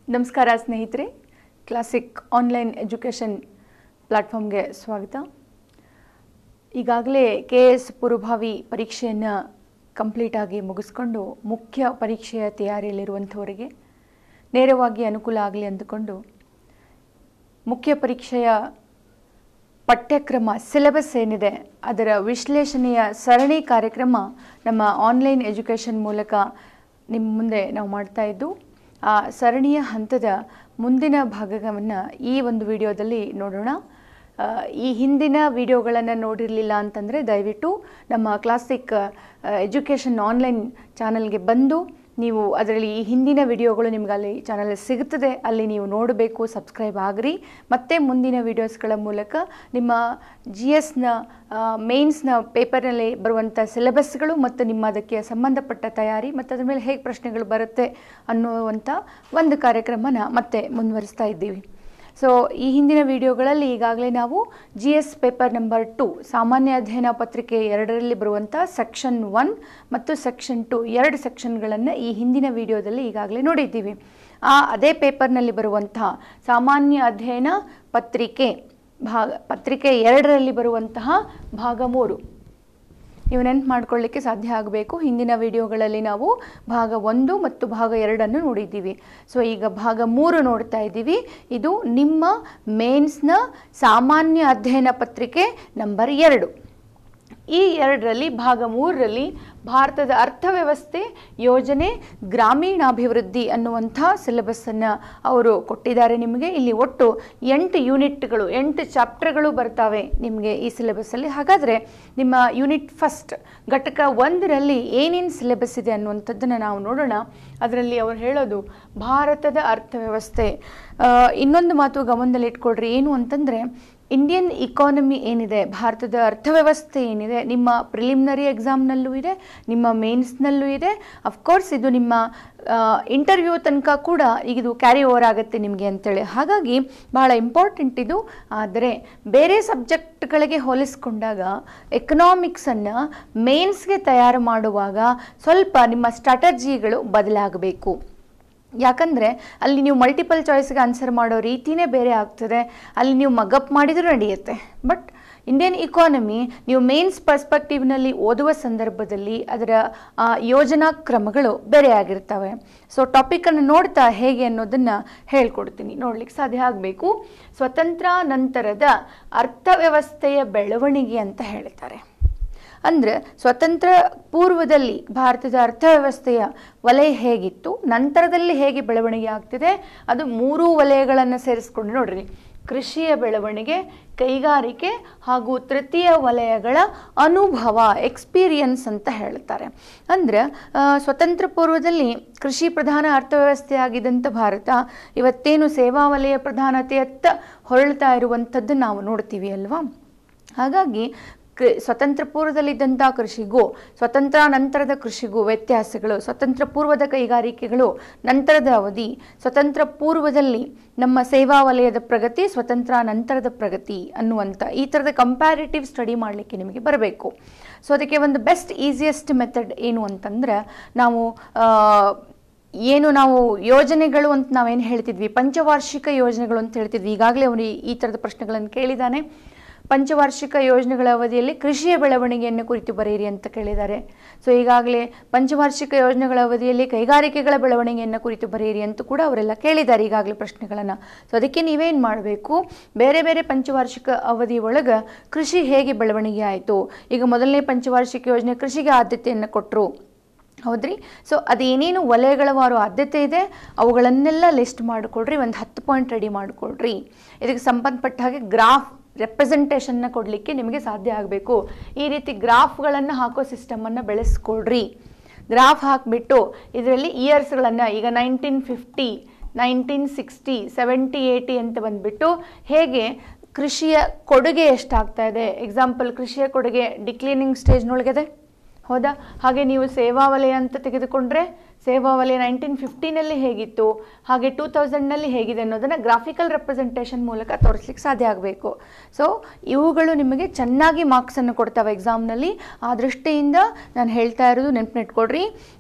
ನಮಸ್ಕಾರ ಸ್ನೇಹಿತರೆ classic online education ಪ್ಲ್ಯಾಟ್ಫಾರ್ಮ್ಗೆ ಸ್ವಾಗತ ಈಗಾಗಲೇ ಕೆ ಎಸ್ ಪೂರ್ವಭಾವಿ ಪರೀಕ್ಷೆಯನ್ನು ಕಂಪ್ಲೀಟಾಗಿ ಮುಗಿಸ್ಕೊಂಡು ಮುಖ್ಯ ಪರೀಕ್ಷೆಯ ತಯಾರಿಯಲ್ಲಿರುವಂಥವರಿಗೆ ನೇರವಾಗಿ ಅನುಕೂಲ ಆಗಲಿ ಅಂದುಕೊಂಡು ಮುಖ್ಯ ಪರೀಕ್ಷೆಯ ಪಠ್ಯಕ್ರಮ ಸಿಲೆಬಸ್ ಏನಿದೆ ಅದರ ವಿಶ್ಲೇಷಣೆಯ ಸರಣಿ ಕಾರ್ಯಕ್ರಮ ನಮ್ಮ ಆನ್ಲೈನ್ ಎಜುಕೇಷನ್ ಮೂಲಕ ನಿಮ್ಮ ಮುಂದೆ ನಾವು ಮಾಡ್ತಾ ಇದ್ದು ಆ ಸರಣಿಯ ಹಂತದ ಮುಂದಿನ ಭಾಗವನ್ನು ಈ ಒಂದು ವಿಡಿಯೋದಲ್ಲಿ ನೋಡೋಣ ಆ, ಈ ಹಿಂದಿನ ವಿಡಿಯೋಗಳನ್ನು ನೋಡಿರಲಿಲ್ಲ ಅಂತಂದರೆ ದಯವಿಟ್ಟು ನಮ್ಮ ಕ್ಲಾಸಿಕ್ ಎಜುಕೇಷನ್ ಆನ್ಲೈನ್ ಚಾನಲ್ಗೆ ಬಂದು ನೀವು ಅದರಲ್ಲಿ ಈ ಹಿಂದಿನ ವಿಡಿಯೋಗಳು ನಿಮ್ಗೆ ಅಲ್ಲಿ ಚಾನಲ್ ಸಿಗುತ್ತದೆ ಅಲ್ಲಿ ನೀವು ನೋಡಬೇಕು ಸಬ್ಸ್ಕ್ರೈಬ್ ಆಗ್ರಿ ಮತ್ತೆ ಮುಂದಿನ ವಿಡಿಯೋಸ್ಗಳ ಮೂಲಕ ನಿಮ್ಮ ಜಿ ಎಸ್ನ ಮೇನ್ಸ್ನ ಪೇಪರ್ನಲ್ಲಿ ಬರುವಂಥ ಸಿಲೆಬಸ್ಗಳು ಮತ್ತು ನಿಮ್ಮ ಅದಕ್ಕೆ ಸಂಬಂಧಪಟ್ಟ ತಯಾರಿ ಮತ್ತು ಅದ್ರ ಮೇಲೆ ಹೇಗೆ ಪ್ರಶ್ನೆಗಳು ಬರುತ್ತೆ ಅನ್ನುವಂಥ ಒಂದು ಕಾರ್ಯಕ್ರಮನ ಮತ್ತೆ ಮುಂದುವರಿಸ್ತಾ ಇದ್ದೀವಿ ಸೊ ಈ ಹಿಂದಿನ ವಿಡಿಯೋಗಳಲ್ಲಿ ಈಗಾಗಲೇ ನಾವು G S paper number two ಸಾಮಾನ್ಯ ಅಧ್ಯಯನ ಪತ್ರಿಕೆ ಎರಡರಲ್ಲಿ ಬರುವಂಥ ಸೆಕ್ಷನ್ ಒನ್ ಮತ್ತು ಸೆಕ್ಷನ್ ಟು ಎರಡು ಸೆಕ್ಷನ್ಗಳನ್ನು ಈ ಹಿಂದಿನ ವಿಡಿಯೋದಲ್ಲಿ ಈಗಾಗಲೇ ನೋಡಿದ್ದೀವಿ ಆ ಅದೇ ಪೇಪರ್ನಲ್ಲಿ ಬರುವಂತಹ ಸಾಮಾನ್ಯ ಅಧ್ಯಯನ ಪತ್ರಿಕೆ ಭಾಗ ಪತ್ರಿಕೆ ಎರಡರಲ್ಲಿ ಬರುವಂತಹ ಭಾಗ ಮೂರು ನೀವು ನೆನ್ಪು ಮಾಡ್ಕೊಳ್ಳಿಕ್ಕೆ ಸಾಧ್ಯ ಆಗಬೇಕು ಹಿಂದಿನ ವಿಡಿಯೋಗಳಲ್ಲಿ ನಾವು ಭಾಗ ಒಂದು ಮತ್ತು ಭಾಗ ಎರಡನ್ನು ನೋಡಿದ್ದೀವಿ ಸೊ ಈಗ ಭಾಗ ಮೂರು ನೋಡ್ತಾ ಇದ್ದೀವಿ ಇದು ನಿಮ್ಮ ಮೇನ್ಸ್ನ ಸಾಮಾನ್ಯ ಅಧ್ಯಯನ ಪತ್ರಿಕೆ ನಂಬರ್ ಎರಡು ಈ ಎರಡರಲ್ಲಿ ಭಾಗ ಮೂರರಲ್ಲಿ ಭಾರತದ ಅರ್ಥವ್ಯವಸ್ಥೆ ಯೋಜನೆ ಗ್ರಾಮೀಣಾಭಿವೃದ್ಧಿ ಅನ್ನುವಂಥ ಸಿಲೆಬಸ್ಸನ್ನು ಅವರು ಕೊಟ್ಟಿದ್ದಾರೆ ನಿಮಗೆ ಇಲ್ಲಿ ಒಟ್ಟು ಎಂಟು ಯೂನಿಟ್ಗಳು ಎಂಟು ಚಾಪ್ಟರ್ಗಳು ಬರ್ತಾವೆ ನಿಮಗೆ ಈ ಸಿಲೆಬಸ್ಸಲ್ಲಿ ಹಾಗಾದರೆ ನಿಮ್ಮ ಯೂನಿಟ್ ಫಸ್ಟ್ ಘಟಕ ಒಂದರಲ್ಲಿ ಏನೇನು ಸಿಲೆಬಸ್ ಇದೆ ಅನ್ನುವಂಥದ್ದನ್ನು ನಾವು ನೋಡೋಣ ಅದರಲ್ಲಿ ಅವರು ಹೇಳೋದು ಭಾರತದ ಅರ್ಥವ್ಯವಸ್ಥೆ ಆ, ಇನ್ನೊಂದು ಮಾತು ಗಮನದಲ್ಲಿಟ್ಕೊಳ್ರಿ ಏನು ಅಂತಂದರೆ ಇಂಡಿಯನ್ ಇಕಾನಮಿ ಏನಿದೆ ಭಾರತದ ಅರ್ಥವ್ಯವಸ್ಥೆ ಏನಿದೆ ನಿಮ್ಮ ಪ್ರಿಲಿಮಿನರಿ ಎಕ್ಸಾಮ್ನಲ್ಲೂ ಇದೆ ನಿಮ್ಮ ಮೇನ್ಸ್ನಲ್ಲೂ ಇದೆ ಅಫ್ಕೋರ್ಸ್ ಇದು ನಿಮ್ಮ ಇಂಟರ್ವ್ಯೂ ತನಕ ಕೂಡ ಈಗ ಇದು ಕ್ಯಾರಿ ಓವರ್ ಆಗುತ್ತೆ ನಿಮಗೆ ಅಂತೇಳಿ ಹಾಗಾಗಿ ಬಹಳ ಇಂಪಾರ್ಟೆಂಟ್ ಇದು ಆದರೆ ಬೇರೆ ಸಬ್ಜೆಕ್ಟ್ಗಳಿಗೆ ಹೋಲಿಸ್ಕೊಂಡಾಗ ಎಕನಾಮಿಕ್ಸನ್ನು ಮೇನ್ಸ್ಗೆ ತಯಾರು ಮಾಡುವಾಗ ಸ್ವಲ್ಪ ನಿಮ್ಮ ಸ್ಟ್ರಾಟಜಿಗಳು ಬದಲಾಗಬೇಕು ಯಾಕಂದರೆ ಅಲ್ಲಿ ನೀವು ಮಲ್ಟಿಪಲ್ ಚಾಯ್ಸ್ಗೆ ಆನ್ಸರ್ ಮಾಡೋ ರೀತಿನೇ ಬೇರೆ ಆಗ್ತದೆ ಅಲ್ಲಿ ನೀವು ಮಗಪ್ ಮಾಡಿದರೂ ನಡೆಯುತ್ತೆ ಬಟ್ ಇಂಡಿಯನ್ ಇಕಾನಮಿ ನೀವು ಮೇನ್ಸ್ ಪರ್ಸ್ಪೆಕ್ಟಿವ್ನಲ್ಲಿ ಓದುವ ಸಂದರ್ಭದಲ್ಲಿ ಅದರ ಆ, ಯೋಜನಾ ಕ್ರಮಗಳು ಬೇರೆ ಆಗಿರ್ತವೆ ಸೊ ಟಾಪಿಕನ್ನು ನೋಡ್ತಾ ಹೇಗೆ ಅನ್ನೋದನ್ನು ಹೇಳ್ಕೊಡ್ತೀನಿ ನೋಡ್ಲಿಕ್ಕೆ ಸಾಧ್ಯ ಆಗಬೇಕು ಸ್ವತಂತ್ರ ನಂತರದ ಅರ್ಥವ್ಯವಸ್ಥೆಯ ಬೆಳವಣಿಗೆ ಅಂತ ಹೇಳ್ತಾರೆ ಅಂದರೆ ಸ್ವತಂತ್ರ ಪೂರ್ವದಲ್ಲಿ ಭಾರತದ ಅರ್ಥವ್ಯವಸ್ಥೆಯ ವಲಯ ಹೇಗಿತ್ತು ನಂತರದಲ್ಲಿ ಹೇಗೆ ಬೆಳವಣಿಗೆ ಆಗ್ತಿದೆ ಅದು ಮೂರೂ ವಲಯಗಳನ್ನು ಸೇರಿಸ್ಕೊಂಡು ನೋಡ್ರಿ ಕೃಷಿಯ ಬೆಳವಣಿಗೆ ಕೈಗಾರಿಕೆ ಹಾಗೂ ತೃತೀಯ ವಲಯಗಳ ಅನುಭವ ಎಕ್ಸ್ಪೀರಿಯನ್ಸ್ ಅಂತ ಹೇಳ್ತಾರೆ ಅಂದರೆ ಆ, ಸ್ವತಂತ್ರ ಪೂರ್ವದಲ್ಲಿ ಕೃಷಿ ಪ್ರಧಾನ ಅರ್ಥವ್ಯವಸ್ಥೆ ಆಗಿದ್ದಂಥ ಭಾರತ ಇವತ್ತೇನು ಸೇವಾ ವಲಯ ಪ್ರಧಾನತೆಯತ್ತ ಹೊರಳ್ತಾ ಇರುವಂಥದ್ದು ನಾವು ನೋಡ್ತೀವಿ ಅಲ್ವಾ ಹಾಗಾಗಿ ಕೃ ಸ್ವತಂತ್ರ ಪೂರ್ವದಲ್ಲಿದ್ದಂಥ ಕೃಷಿಗೂ ಸ್ವತಂತ್ರ ನಂತರದ ಕೃಷಿಗೂ ವ್ಯತ್ಯಾಸಗಳು ಸ್ವತಂತ್ರ ಪೂರ್ವದ ಕೈಗಾರಿಕೆಗಳು ನಂತರದ ಅವಧಿ ಸ್ವತಂತ್ರ ಪೂರ್ವದಲ್ಲಿ ನಮ್ಮ ಸೇವಾ ವಲಯದ ಪ್ರಗತಿ ಸ್ವತಂತ್ರ ನಂತರದ ಪ್ರಗತಿ ಅನ್ನುವಂಥ ಈ ಥರದ ಕಂಪ್ಯಾರಿಟಿವ್ ಸ್ಟಡಿ ಮಾಡಲಿಕ್ಕೆ ನಿಮಗೆ ಬರಬೇಕು ಸೊ ಅದಕ್ಕೆ ಒಂದು ಬೆಸ್ಟ್ ಈಸಿಯೆಸ್ಟ್ ಮೆಥಡ್ ಏನು ಅಂತಂದ್ರೆ ನಾವು ಆ, ಏನು ನಾವು ಯೋಜನೆಗಳು ಅಂತ ನಾವೇನು ಹೇಳ್ತಿದ್ವಿ ಪಂಚವಾರ್ಷಿಕ ಯೋಜನೆಗಳು ಅಂತ ಹೇಳ್ತಿದ್ವಿ ಈಗಾಗಲೇ ಅವನು ಈ- ಈ ಥರದ ಪ್ರಶ್ನೆಗಳನ್ನು ಕೇಳಿದ್ದಾನೆ ಪಂಚವಾರ್ಷಿಕ ಯೋಜನೆಗಳ ಅವಧಿಯಲ್ಲಿ ಕೃಷಿಯ ಬೆಳವಣಿಗೆಯನ್ನು ಕುರಿತು ಬರೆಯಿರಿ ಅಂತ ಕೇಳಿದ್ದಾರೆ ಸೊ ಈಗಾಗಲೇ ಪಂಚವಾರ್ಷಿಕ ಯೋಜನೆಗಳ ಅವಧಿಯಲ್ಲಿ ಕೈಗಾರಿಕೆಗಳ ಬೆಳವಣಿಗೆಯನ್ನು ಕುರಿತು ಬರೆಯಿರಿ ಅಂತ ಕೂಡ ಅವರೆಲ್ಲ ಕೇಳಿದ್ದಾರೆ ಈಗಾಗಲೇ ಪ್ರಶ್ನೆಗಳನ್ನು ಸೊ ಅದಕ್ಕೆ ನೀವೇನು ಮಾಡಬೇಕು ಬೇರೆ ಬೇರೆ ಪಂಚವಾರ್ಷಿಕ ಅವಧಿ ಒಳಗೆ ಕೃಷಿ ಹೇಗೆ ಬೆಳವಣಿಗೆ ಆಯಿತು ಈಗ ಮೊದಲನೇ ಪಂಚವಾರ್ಷಿಕ ಯೋಜನೆ ಕೃಷಿಗೆ ಆದ್ಯತೆಯನ್ನು ಕೊಟ್ಟರು ಹೌದ್ರಿ ಸೊ ಅದೇನೇನು ವಲಯಗಳ ವಾರು ಆದ್ಯತೆ ಇದೆ ಅವುಗಳನ್ನೆಲ್ಲ ಲಿಸ್ಟ್ ಮಾಡಿಕೊಡ್ರಿ ಒಂದು ಹತ್ತು ಪಾಯಿಂಟ್ ರೆಡಿ ಮಾಡಿಕೊಡ್ರಿ ಇದಕ್ಕೆ ಸಂಬಂಧಪಟ್ಟ ಹಾಗೆ ಗ್ರಾಫ್ ರೆಪ್ರೆಸೆಂಟೇಷನ್ನ ಕೊಡಲಿಕ್ಕೆ ನಿಮಗೆ ಸಾಧ್ಯ ಆಗಬೇಕು ಈ ರೀತಿ ಗ್ರಾಫ್ಗಳನ್ನು ಹಾಕೋ ಸಿಸ್ಟಮನ್ನು ಬೆಳೆಸ್ಕೊಳ್ರಿ ಗ್ರಾಫ್ ಹಾಕಿಬಿಟ್ಟು ಇದರಲ್ಲಿ ಇಯರ್ಸ್ಗಳನ್ನು ಈಗ nineteen fifty nineteen sixty seventy eighty ಅಂತ ಬಂದುಬಿಟ್ಟು ಹೇಗೆ ಕೃಷಿಯ ಕೊಡುಗೆ ಎಷ್ಟಾಗ್ತಾ ಇದೆ ಎಕ್ಸಾಂಪಲ್ ಕೃಷಿಯ ಕೊಡುಗೆ ಡಿಕ್ಲೀನಿಂಗ್ ಸ್ಟೇಜ್ನೊಳಗಿದೆ ಹೌದಾ ಹಾಗೆ ನೀವು ಸೇವಾ ವಲಯ ಅಂತ ತೆಗೆದುಕೊಂಡ್ರೆ ಸೇವಾ ವಲಯ ನೈನ್ಟೀನ್ ಫಿಫ್ಟೀನಲ್ಲಿ ಹೇಗಿತ್ತು ಹಾಗೆ ಟೂ ತೌಸಂಡ್ನಲ್ಲಿ ಹೇಗಿದೆ ಅನ್ನೋದನ್ನು ಗ್ರಾಫಿಕಲ್ ರೆಪ್ರೆಸೆಂಟೇಷನ್ ಮೂಲಕ ತೋರಿಸ್ಲಿಕ್ಕೆ ಸಾಧ್ಯ ಆಗಬೇಕು ಸೊ ಇವುಗಳು ನಿಮಗೆ ಚೆನ್ನಾಗಿ ಮಾರ್ಕ್ಸನ್ನು ಕೊಡ್ತವೆ ಎಕ್ಸಾಮ್ನಲ್ಲಿ ಆ ದೃಷ್ಟಿಯಿಂದ ನಾನು ಹೇಳ್ತಾ ಇರೋದು ನೆನಪಿನಿಟ್ಕೊಡ್ರಿ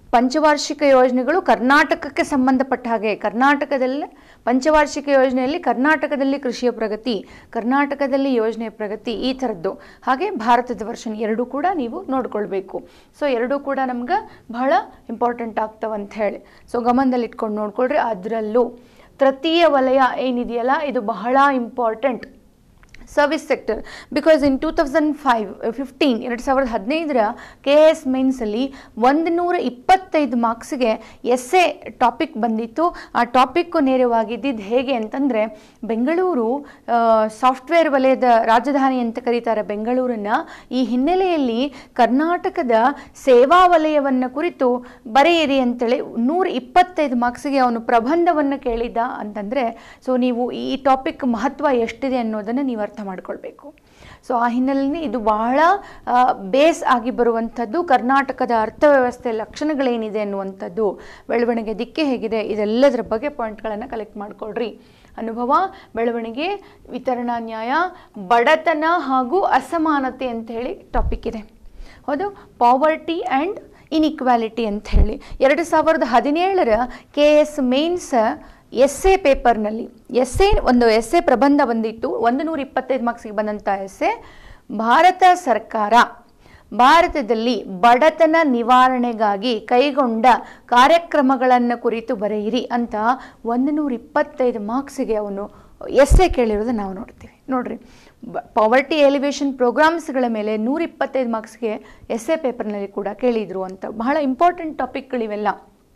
ಪಂಚವಾರ್ಷಿಕ ಯೋಜನೆಗಳು ಕರ್ನಾಟಕಕ್ಕೆ ಸಂಬಂಧಪಟ್ಟ ಹಾಗೆ ಕರ್ನಾಟಕದಲ್ಲಿ ಪಂಚವಾರ್ಷಿಕ ಯೋಜನೆಯಲ್ಲಿ ಕರ್ನಾಟಕದಲ್ಲಿ ಕೃಷಿಯ ಪ್ರಗತಿ ಕರ್ನಾಟಕದಲ್ಲಿ ಯೋಜನೆಯ ಪ್ರಗತಿ ಈ ಥರದ್ದು ಹಾಗೆ ಭಾರತದ ವರ್ಷನ್ ಎರಡೂ ಕೂಡ ನೀವು ನೋಡ್ಕೊಳ್ಬೇಕು ಸೊ ಎರಡೂ ಕೂಡ ನಮ್ಗೆ ಬಹಳ ಇಂಪಾರ್ಟೆಂಟ್ ಆಗ್ತವಂತ ಹೇಳಿ ಸೊ ಗಮನದಲ್ಲಿ ಇಟ್ಕೊಂಡು ನೋಡ್ಕೊಳ್ರಿ ಅದರಲ್ಲೂ ತೃತೀಯ ವಲಯ ಏನಿದೆಯಲ್ಲ ಇದು ಬಹಳ important service sector because in two thousand five fifteen ಎರಡು ಸಾವಿರದ ಹದಿನೈದರ ಕೆ ಎಸ್ ಮೇನ್ಸಲ್ಲಿ ಒಂದು ನೂರ ಇಪ್ಪತ್ತೈದು ಮಾರ್ಕ್ಸ್ಗೆ ಎಸ್ ಎ ಟಾಪಿಕ್ ಬಂದಿತ್ತು ಆ ಟಾಪಿಕ್ಕು ನೇರವಾಗಿದ್ದಿದ್ದು ಹೇಗೆ ಅಂತಂದರೆ ಬೆಂಗಳೂರು ಸಾಫ್ಟ್ವೇರ್ ವಲಯದ ರಾಜಧಾನಿ ಅಂತ ಕರೀತಾರೆ ಬೆಂಗಳೂರನ್ನು ಈ ಹಿನ್ನೆಲೆಯಲ್ಲಿ ಕರ್ನಾಟಕದ ಸೇವಾ ವಲಯವನ್ನು ಕುರಿತು ಬರೆಯಿರಿ ಅಂತೇಳಿ ನೂರ ಇಪ್ಪತ್ತೈದು ಮಾರ್ಕ್ಸ್ಗೆ ಅವನು ಪ್ರಬಂಧವನ್ನು ಕೇಳಿದ್ದ ಅಂತಂದರೆ ಸೊ ನೀವು ಈ ಟಾಪಿಕ್ ಮಹತ್ವ ಎಷ್ಟಿದೆ ಅನ್ನೋದನ್ನು ನೀವು ಅರ್ಥ ಮಾಡ್ಕೊಳ್ಬೇಕು ಸೊ ಆ ಹಿನ್ನೆಲೆಯಲ್ಲಿ ಇದು ಬಹಳ ಬೇಸ್ ಆಗಿ ಬರುವಂಥದ್ದು ಕರ್ನಾಟಕದ ಅರ್ಥವ್ಯವಸ್ಥೆ ಲಕ್ಷಣಗಳೇನಿದೆ ಅನ್ನುವಂಥದ್ದು ಬೆಳವಣಿಗೆ ದಿಕ್ಕೆ ಹೇಗಿದೆ ಇದೆಲ್ಲದರ ಬಗ್ಗೆ ಪಾಯಿಂಟ್ಗಳನ್ನು ಕಲೆಕ್ಟ್ ಮಾಡ್ಕೊಳ್ರಿ ಅನುಭವ ಬೆಳವಣಿಗೆ ವಿತರಣಾ ನ್ಯಾಯ ಬಡತನ ಹಾಗೂ ಅಸಮಾನತೆ ಅಂತ ಹೇಳಿ ಟಾಪಿಕ್ ಇದೆ ಹೌದು ಪಾವರ್ಟಿ ಆ್ಯಂಡ್ ಇನ್ಇಕ್ವಾಲಿಟಿ ಅಂತ ಹೇಳಿ ಎರಡು ಸಾವಿರದ ಹದಿನೇಳರ K S mains S A ಪೇಪರ್ನಲ್ಲಿ ಎಸ್ ಎ ಒಂದು ಎಸ್ ಎ ಪ್ರಬಂಧ ಬಂದಿತ್ತು ಒಂದು ನೂರ ಇಪ್ಪತ್ತೈದು ಮಾರ್ಕ್ಸಿಗೆ ಬಂದಂಥ ಎಸ್ ಎ ಭಾರತ ಸರ್ಕಾರ ಭಾರತದಲ್ಲಿ ಬಡತನ ನಿವಾರಣೆಗಾಗಿ ಕೈಗೊಂಡ ಕಾರ್ಯಕ್ರಮಗಳನ್ನು ಕುರಿತು ಬರೆಯಿರಿ ಅಂತ ಒಂದು ನೂರ ಇಪ್ಪತ್ತೈದು ಮಾರ್ಕ್ಸಿಗೆ ಅವನು ಎಸ್ ಎ ಕೇಳಿರೋದು ನಾವು ನೋಡ್ತೀವಿ ನೋಡ್ರಿ ಪಾವರ್ಟಿ ಎಲಿವೇಶನ್ ಪ್ರೋಗ್ರಾಮ್ಸ್ಗಳ ಮೇಲೆ ನೂರ ಇಪ್ಪತ್ತೈದು ಮಾರ್ಕ್ಸ್ಗೆ ಎಸ್ ಎ ಪೇಪರ್ನಲ್ಲಿ ಕೂಡ ಕೇಳಿದರು ಅಂತ ಬಹಳ ಇಂಪಾರ್ಟೆಂಟ್ ಟಾಪಿಕ್ಗಳಿವೆಲ್ಲ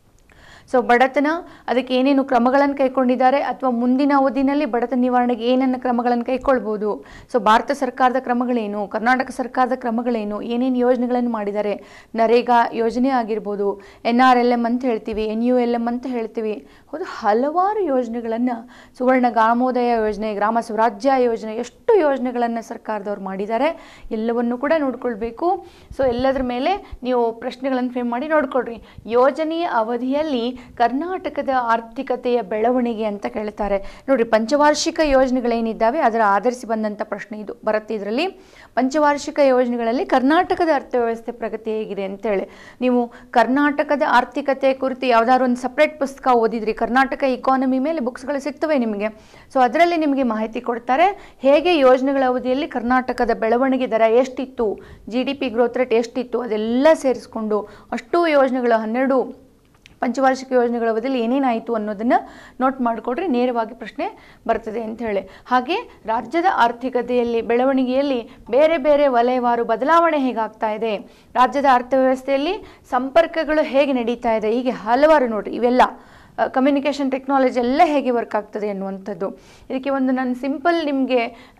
ಸೊ ಬಡತನ ಅದಕ್ಕೆ ಏನೇನು ಕ್ರಮಗಳನ್ನು ಕೈಗೊಂಡಿದ್ದಾರೆ ಅಥವಾ ಮುಂದಿನ ಅವಧಿನಲ್ಲಿ ಬಡತನ ನಿವಾರಣೆಗೆ ಏನನ್ನ ಕ್ರಮಗಳನ್ನು ಕೈಗೊಳ್ಬೋದು ಸೊ ಭಾರತ ಸರ್ಕಾರದ ಕ್ರಮಗಳೇನು ಕರ್ನಾಟಕ ಸರ್ಕಾರದ ಕ್ರಮಗಳೇನು ಏನೇನು ಯೋಜನೆಗಳನ್ನು ಮಾಡಿದ್ದಾರೆ ನರೇಗಾ ಯೋಜನೆ ಆಗಿರ್ಬೋದು ಎನ್ ಆರ್ ಎಲ್ ಎಮ್ ಅಂತ ಹೇಳ್ತೀವಿ ಎನ್ ಯು ಎಲ್ ಎಮ್ ಅಂತ ಹೇಳ್ತೀವಿ ಹೌದು ಹಲವಾರು ಯೋಜನೆಗಳನ್ನು ಸುವರ್ಣ ಗ್ರಾಮೋದಯ ಯೋಜನೆ ಗ್ರಾಮ ಸ್ವರಾಜ್ಯ ಯೋಜನೆ ಎಷ್ಟು ಯೋಜನೆಗಳನ್ನು ಸರ್ಕಾರದವ್ರು ಮಾಡಿದ್ದಾರೆ ಎಲ್ಲವನ್ನು ಕೂಡ ನೋಡ್ಕೊಳ್ಬೇಕು ಸೊ ಎಲ್ಲದರ ಮೇಲೆ ನೀವು ಪ್ರಶ್ನೆಗಳನ್ನು ಫ್ರೇಮ್ ಮಾಡಿ ನೋಡ್ಕೊಳ್ರಿ ಯೋಜನೆಯ ಅವಧಿಯಲ್ಲಿ ಕರ್ನಾಟಕದ ಆರ್ಥಿಕತೆಯ ಬೆಳವಣಿಗೆ ಅಂತ ಕೇಳ್ತಾರೆ ನೋಡ್ರಿ ಪಂಚವಾರ್ಷಿಕ ಯೋಜನೆಗಳೇನಿದ್ದಾವೆ ಅದರ ಆಧರಿಸಿ ಬಂದಂಥ ಪ್ರಶ್ನೆ ಇದು ಬರುತ್ತೆ ಇದರಲ್ಲಿ ಪಂಚವಾರ್ಷಿಕ ಯೋಜನೆಗಳಲ್ಲಿ ಕರ್ನಾಟಕದ ಅರ್ಥವ್ಯವಸ್ಥೆ ಪ್ರಗತಿ ಹೇಗಿದೆ ಅಂತೇಳಿ ನೀವು ಕರ್ನಾಟಕದ ಆರ್ಥಿಕತೆ ಕುರಿತು ಯಾವ್ದಾದ್ರು ಒಂದು ಸಪ್ರೇಟ್ ಪುಸ್ತಕ ಓದಿದ್ರಿ ಕರ್ನಾಟಕ ಇಕಾನಮಿ ಮೇಲೆ ಬುಕ್ಸ್ಗಳು ಸಿಗ್ತವೆ ನಿಮಗೆ ಸೊ ಅದರಲ್ಲಿ ನಿಮಗೆ ಮಾಹಿತಿ ಕೊಡ್ತಾರೆ ಹೇಗೆ ಯೋಜನೆಗಳ ಅವಧಿಯಲ್ಲಿ ಕರ್ನಾಟಕದ ಬೆಳವಣಿಗೆ ದರ ಎಷ್ಟಿತ್ತು G D P growth rate ಎಷ್ಟಿತ್ತು ಅದೆಲ್ಲ ಸೇರಿಸ್ಕೊಂಡು ಅಷ್ಟು ಯೋಜನೆಗಳು ಹನ್ನೆರಡು ಪಂಚವಾರ್ಷಿಕ ಯೋಜನೆಗಳ ಅವಧಿಯಲ್ಲಿ ಏನೇನಾಯಿತು ಅನ್ನೋದನ್ನು ನೋಟ್ ಮಾಡಿಕೊಡ್ರೆ ನೇರವಾಗಿ ಪ್ರಶ್ನೆ ಬರ್ತದೆ ಅಂತ ಹೇಳಿ ಹಾಗೆ ರಾಜ್ಯದ ಆರ್ಥಿಕತೆಯಲ್ಲಿ ಬೆಳವಣಿಗೆಯಲ್ಲಿ ಬೇರೆ ಬೇರೆ ವಲಯವಾರು ಬದಲಾವಣೆ ಹೇಗಾಗ್ತಾ ಇದೆ ರಾಜ್ಯದ ಅರ್ಥವ್ಯವಸ್ಥೆಯಲ್ಲಿ ಸಂಪರ್ಕಗಳು ಹೇಗೆ ನಡೀತಾ ಇದೆ ಹೀಗೆ ಹಲವಾರು ನೋಡ್ರಿ ಇವೆಲ್ಲ ಕಮ್ಯುನಿಕೇಷನ್ ಟೆಕ್ನಾಲಜಿ ಎಲ್ಲ ಹೇಗೆ ವರ್ಕ್ ಆಗ್ತದೆ ಅನ್ನುವಂಥದ್ದು ಇದಕ್ಕೆ ಒಂದು ನಾನು ಸಿಂಪಲ್ ನಿಮಗೆ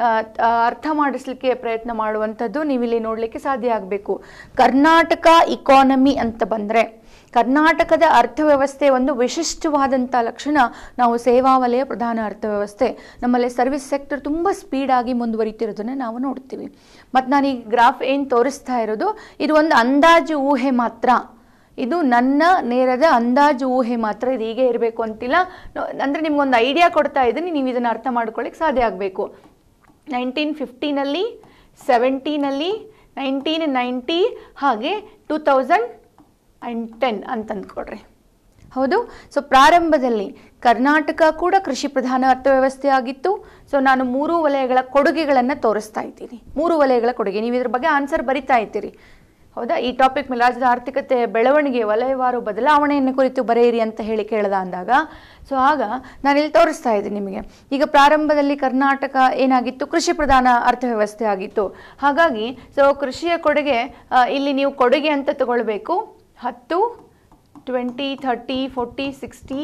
ಅರ್ಥ ಮಾಡಿಸ್ಲಿಕ್ಕೆ ಪ್ರಯತ್ನ ಮಾಡುವಂಥದ್ದು ನೀವಿಲ್ಲಿ ನೋಡಲಿಕ್ಕೆ ಸಾಧ್ಯ ಆಗಬೇಕು ಕರ್ನಾಟಕ ಇಕಾನಮಿ ಅಂತ ಬಂದರೆ ಕರ್ನಾಟಕದ ಅರ್ಥವ್ಯವಸ್ಥೆ ಒಂದು ವಿಶಿಷ್ಟವಾದಂಥ ಲಕ್ಷಣ ನಾವು ಸೇವಾ ವಲಯ ಪ್ರಧಾನ ಅರ್ಥವ್ಯವಸ್ಥೆ ನಮ್ಮಲ್ಲಿ ಸರ್ವಿಸ್ ಸೆಕ್ಟರ್ ತುಂಬ ಸ್ಪೀಡಾಗಿ ಮುಂದುವರಿತಿರೋದನ್ನು ನಾವು ನೋಡ್ತೀವಿ ಮತ್ತು ನಾನು ಈ ಗ್ರಾಫ್ ಏನು ತೋರಿಸ್ತಾ ಇರೋದು ಇದು ಒಂದು ಅಂದಾಜು ಊಹೆ ಮಾತ್ರ ಇದು ನನ್ನ ನೇರದ ಅಂದಾಜು ಊಹೆ ಮಾತ್ರ ಇದು ಹೀಗೆ ಇರಬೇಕು ಅಂತಿಲ್ಲ ನೋ- ಅಂದ್ರೆ ನಿಮ್ಗೊಂದು ಐಡಿಯಾ ಕೊಡ್ತಾ ಇದ್ದೀನಿ ನೀವು ಇದನ್ನು ಅರ್ಥ ಮಾಡ್ಕೊಳ್ಳಿಕ್ಕೆ ಸಾಧ್ಯ ಆಗಬೇಕು ನೈನ್ಟೀನ್ ಫಿಫ್ಟೀನಲ್ಲಿ ಸೆವೆಂಟೀನಲ್ಲಿ ನೈನ್ಟೀನ್ ನೈಂಟಿ ಹಾಗೆ ಟೂ ತೌಸಂಡ್ ಆ್ಯಂಡ್ ಟೆನ್ ಅಂತ ಅಂದ್ಕೊಡ್ರಿ ಹೌದು ಸೊ ಪ್ರಾರಂಭದಲ್ಲಿ ಕರ್ನಾಟಕ ಕೂಡ ಕೃಷಿ ಪ್ರಧಾನ ಅರ್ಥವ್ಯವಸ್ಥೆ ಆಗಿತ್ತು ಸೊ ನಾನು ಮೂರು ವಲಯಗಳ ಕೊಡುಗೆಗಳನ್ನು ತೋರಿಸ್ತಾ ಇದ್ದೀನಿ ಮೂರು ವಲಯಗಳ ಕೊಡುಗೆ ನೀವು ಇದ್ರ ಬಗ್ಗೆ ಆನ್ಸರ್ ಬರಿತಾ ಇದ್ದೀರಿ ಹೌದಾ ಈ ಟಾಪಿಕ್ ಮೇಲೆ ರಾಜ್ಯದ ಆರ್ಥಿಕತೆ ಬೆಳವಣಿಗೆ ವಲಯವಾರು ಬದಲಾವಣೆಯನ್ನು ಕುರಿತು ಬರೆಯಿರಿ ಅಂತ ಹೇಳಿ ಕೇಳ್ದ ಅಂದಾಗ ಸೊ ಆಗ ನಾನು ಇಲ್ಲಿ ತೋರಿಸ್ತಾ ಇದ್ದೀನಿ ನಿಮಗೆ ಈಗ ಪ್ರಾರಂಭದಲ್ಲಿ ಕರ್ನಾಟಕ ಏನಾಗಿತ್ತು ಕೃಷಿ ಪ್ರಧಾನ ಅರ್ಥವ್ಯವಸ್ಥೆ ಆಗಿತ್ತು ಹಾಗಾಗಿ ಸೊ ಕೃಷಿಯ ಕೊಡುಗೆ ಆ, ಇಲ್ಲಿ ನೀವು ಕೊಡುಗೆ ಅಂತ ತಗೊಳ್ಬೇಕು ಹತ್ತು ಟ್ವೆಂಟಿ ಥರ್ಟಿ ಫೋರ್ಟಿ ಸಿಕ್ಸ್ಟಿ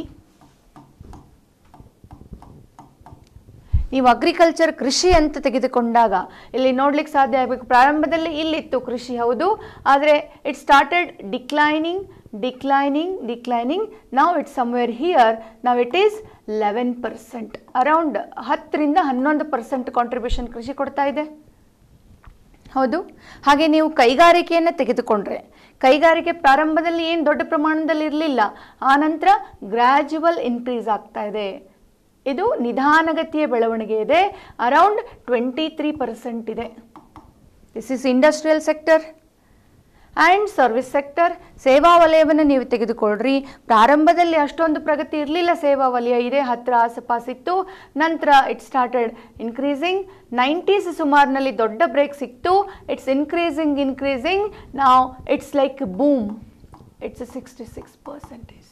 ನೀವು ಅಗ್ರಿಕಲ್ಚರ್ ಕೃಷಿ ಅಂತ ತೆಗೆದುಕೊಂಡಾಗ ಇಲ್ಲಿ ನೋಡ್ಲಿಕ್ಕೆ ಸಾಧ್ಯ ಆಗಬೇಕು ಪ್ರಾರಂಭದಲ್ಲಿ ಇಲ್ಲಿತ್ತು ಕೃಷಿ ಹೌದು ಆದರೆ it started declining declining declining ನಾವು ಇಟ್ ಸಮ್ವೇರ್ ಹಿಯರ್ ನಾವು it is eleven percent around ಹತ್ತರಿಂದ ಹನ್ನೊಂದು ಪರ್ಸೆಂಟ್ ಕಾಂಟ್ರಿಬ್ಯೂಷನ್ ಕೃಷಿ ಕೊಡ್ತಾ ಇದೆ ಹೌದು ಹಾಗೆ ನೀವು ಕೈಗಾರಿಕೆಯನ್ನು ತೆಗೆದುಕೊಂಡ್ರೆ ಕೈಗಾರಿಕೆ ಪ್ರಾರಂಭದಲ್ಲಿ ಏನು ದೊಡ್ಡ ಪ್ರಮಾಣದಲ್ಲಿ ಇರಲಿಲ್ಲ ಆನಂತರ ಗ್ರ್ಯಾಜುವಲ್ ಇನ್ಕ್ರೀಸ್ ಆಗ್ತಾ ಇದೆ ಇದು ನಿಧಾನಗತಿಯ ಬೆಳವಣಿಗೆ ಇದೆ ಅರೌಂಡ್ ಟ್ವೆಂಟಿ ತ್ರೀ ಪರ್ಸೆಂಟ್ ಇದೆ this is industrial sector and service sector ಸೇವಾ ವಲಯವನ್ನು ನೀವು ತೆಗೆದುಕೊಳ್ಳ್ರಿ ಪ್ರಾರಂಭದಲ್ಲಿ ಅಷ್ಟೊಂದು ಪ್ರಗತಿ ಇರಲಿಲ್ಲ ಸೇವಾ ವಲಯ ಇದೇ ಹತ್ತಿರ ಆಸಪಾಸಿತ್ತು ನಂತರ ಇಟ್ ಸ್ಟಾರ್ಟೆಡ್ ಇನ್ಕ್ರೀಸಿಂಗ್ ನೈಂಟೀಸ್ ಸುಮಾರಿನಲ್ಲಿ ದೊಡ್ಡ ಬ್ರೇಕ್ ಸಿಕ್ತು ಇಟ್ಸ್ ಇನ್ಕ್ರೀಸಿಂಗ್ ಇನ್ಕ್ರೀಸಿಂಗ್ ನಾವು it's like boom it's sixty six percentage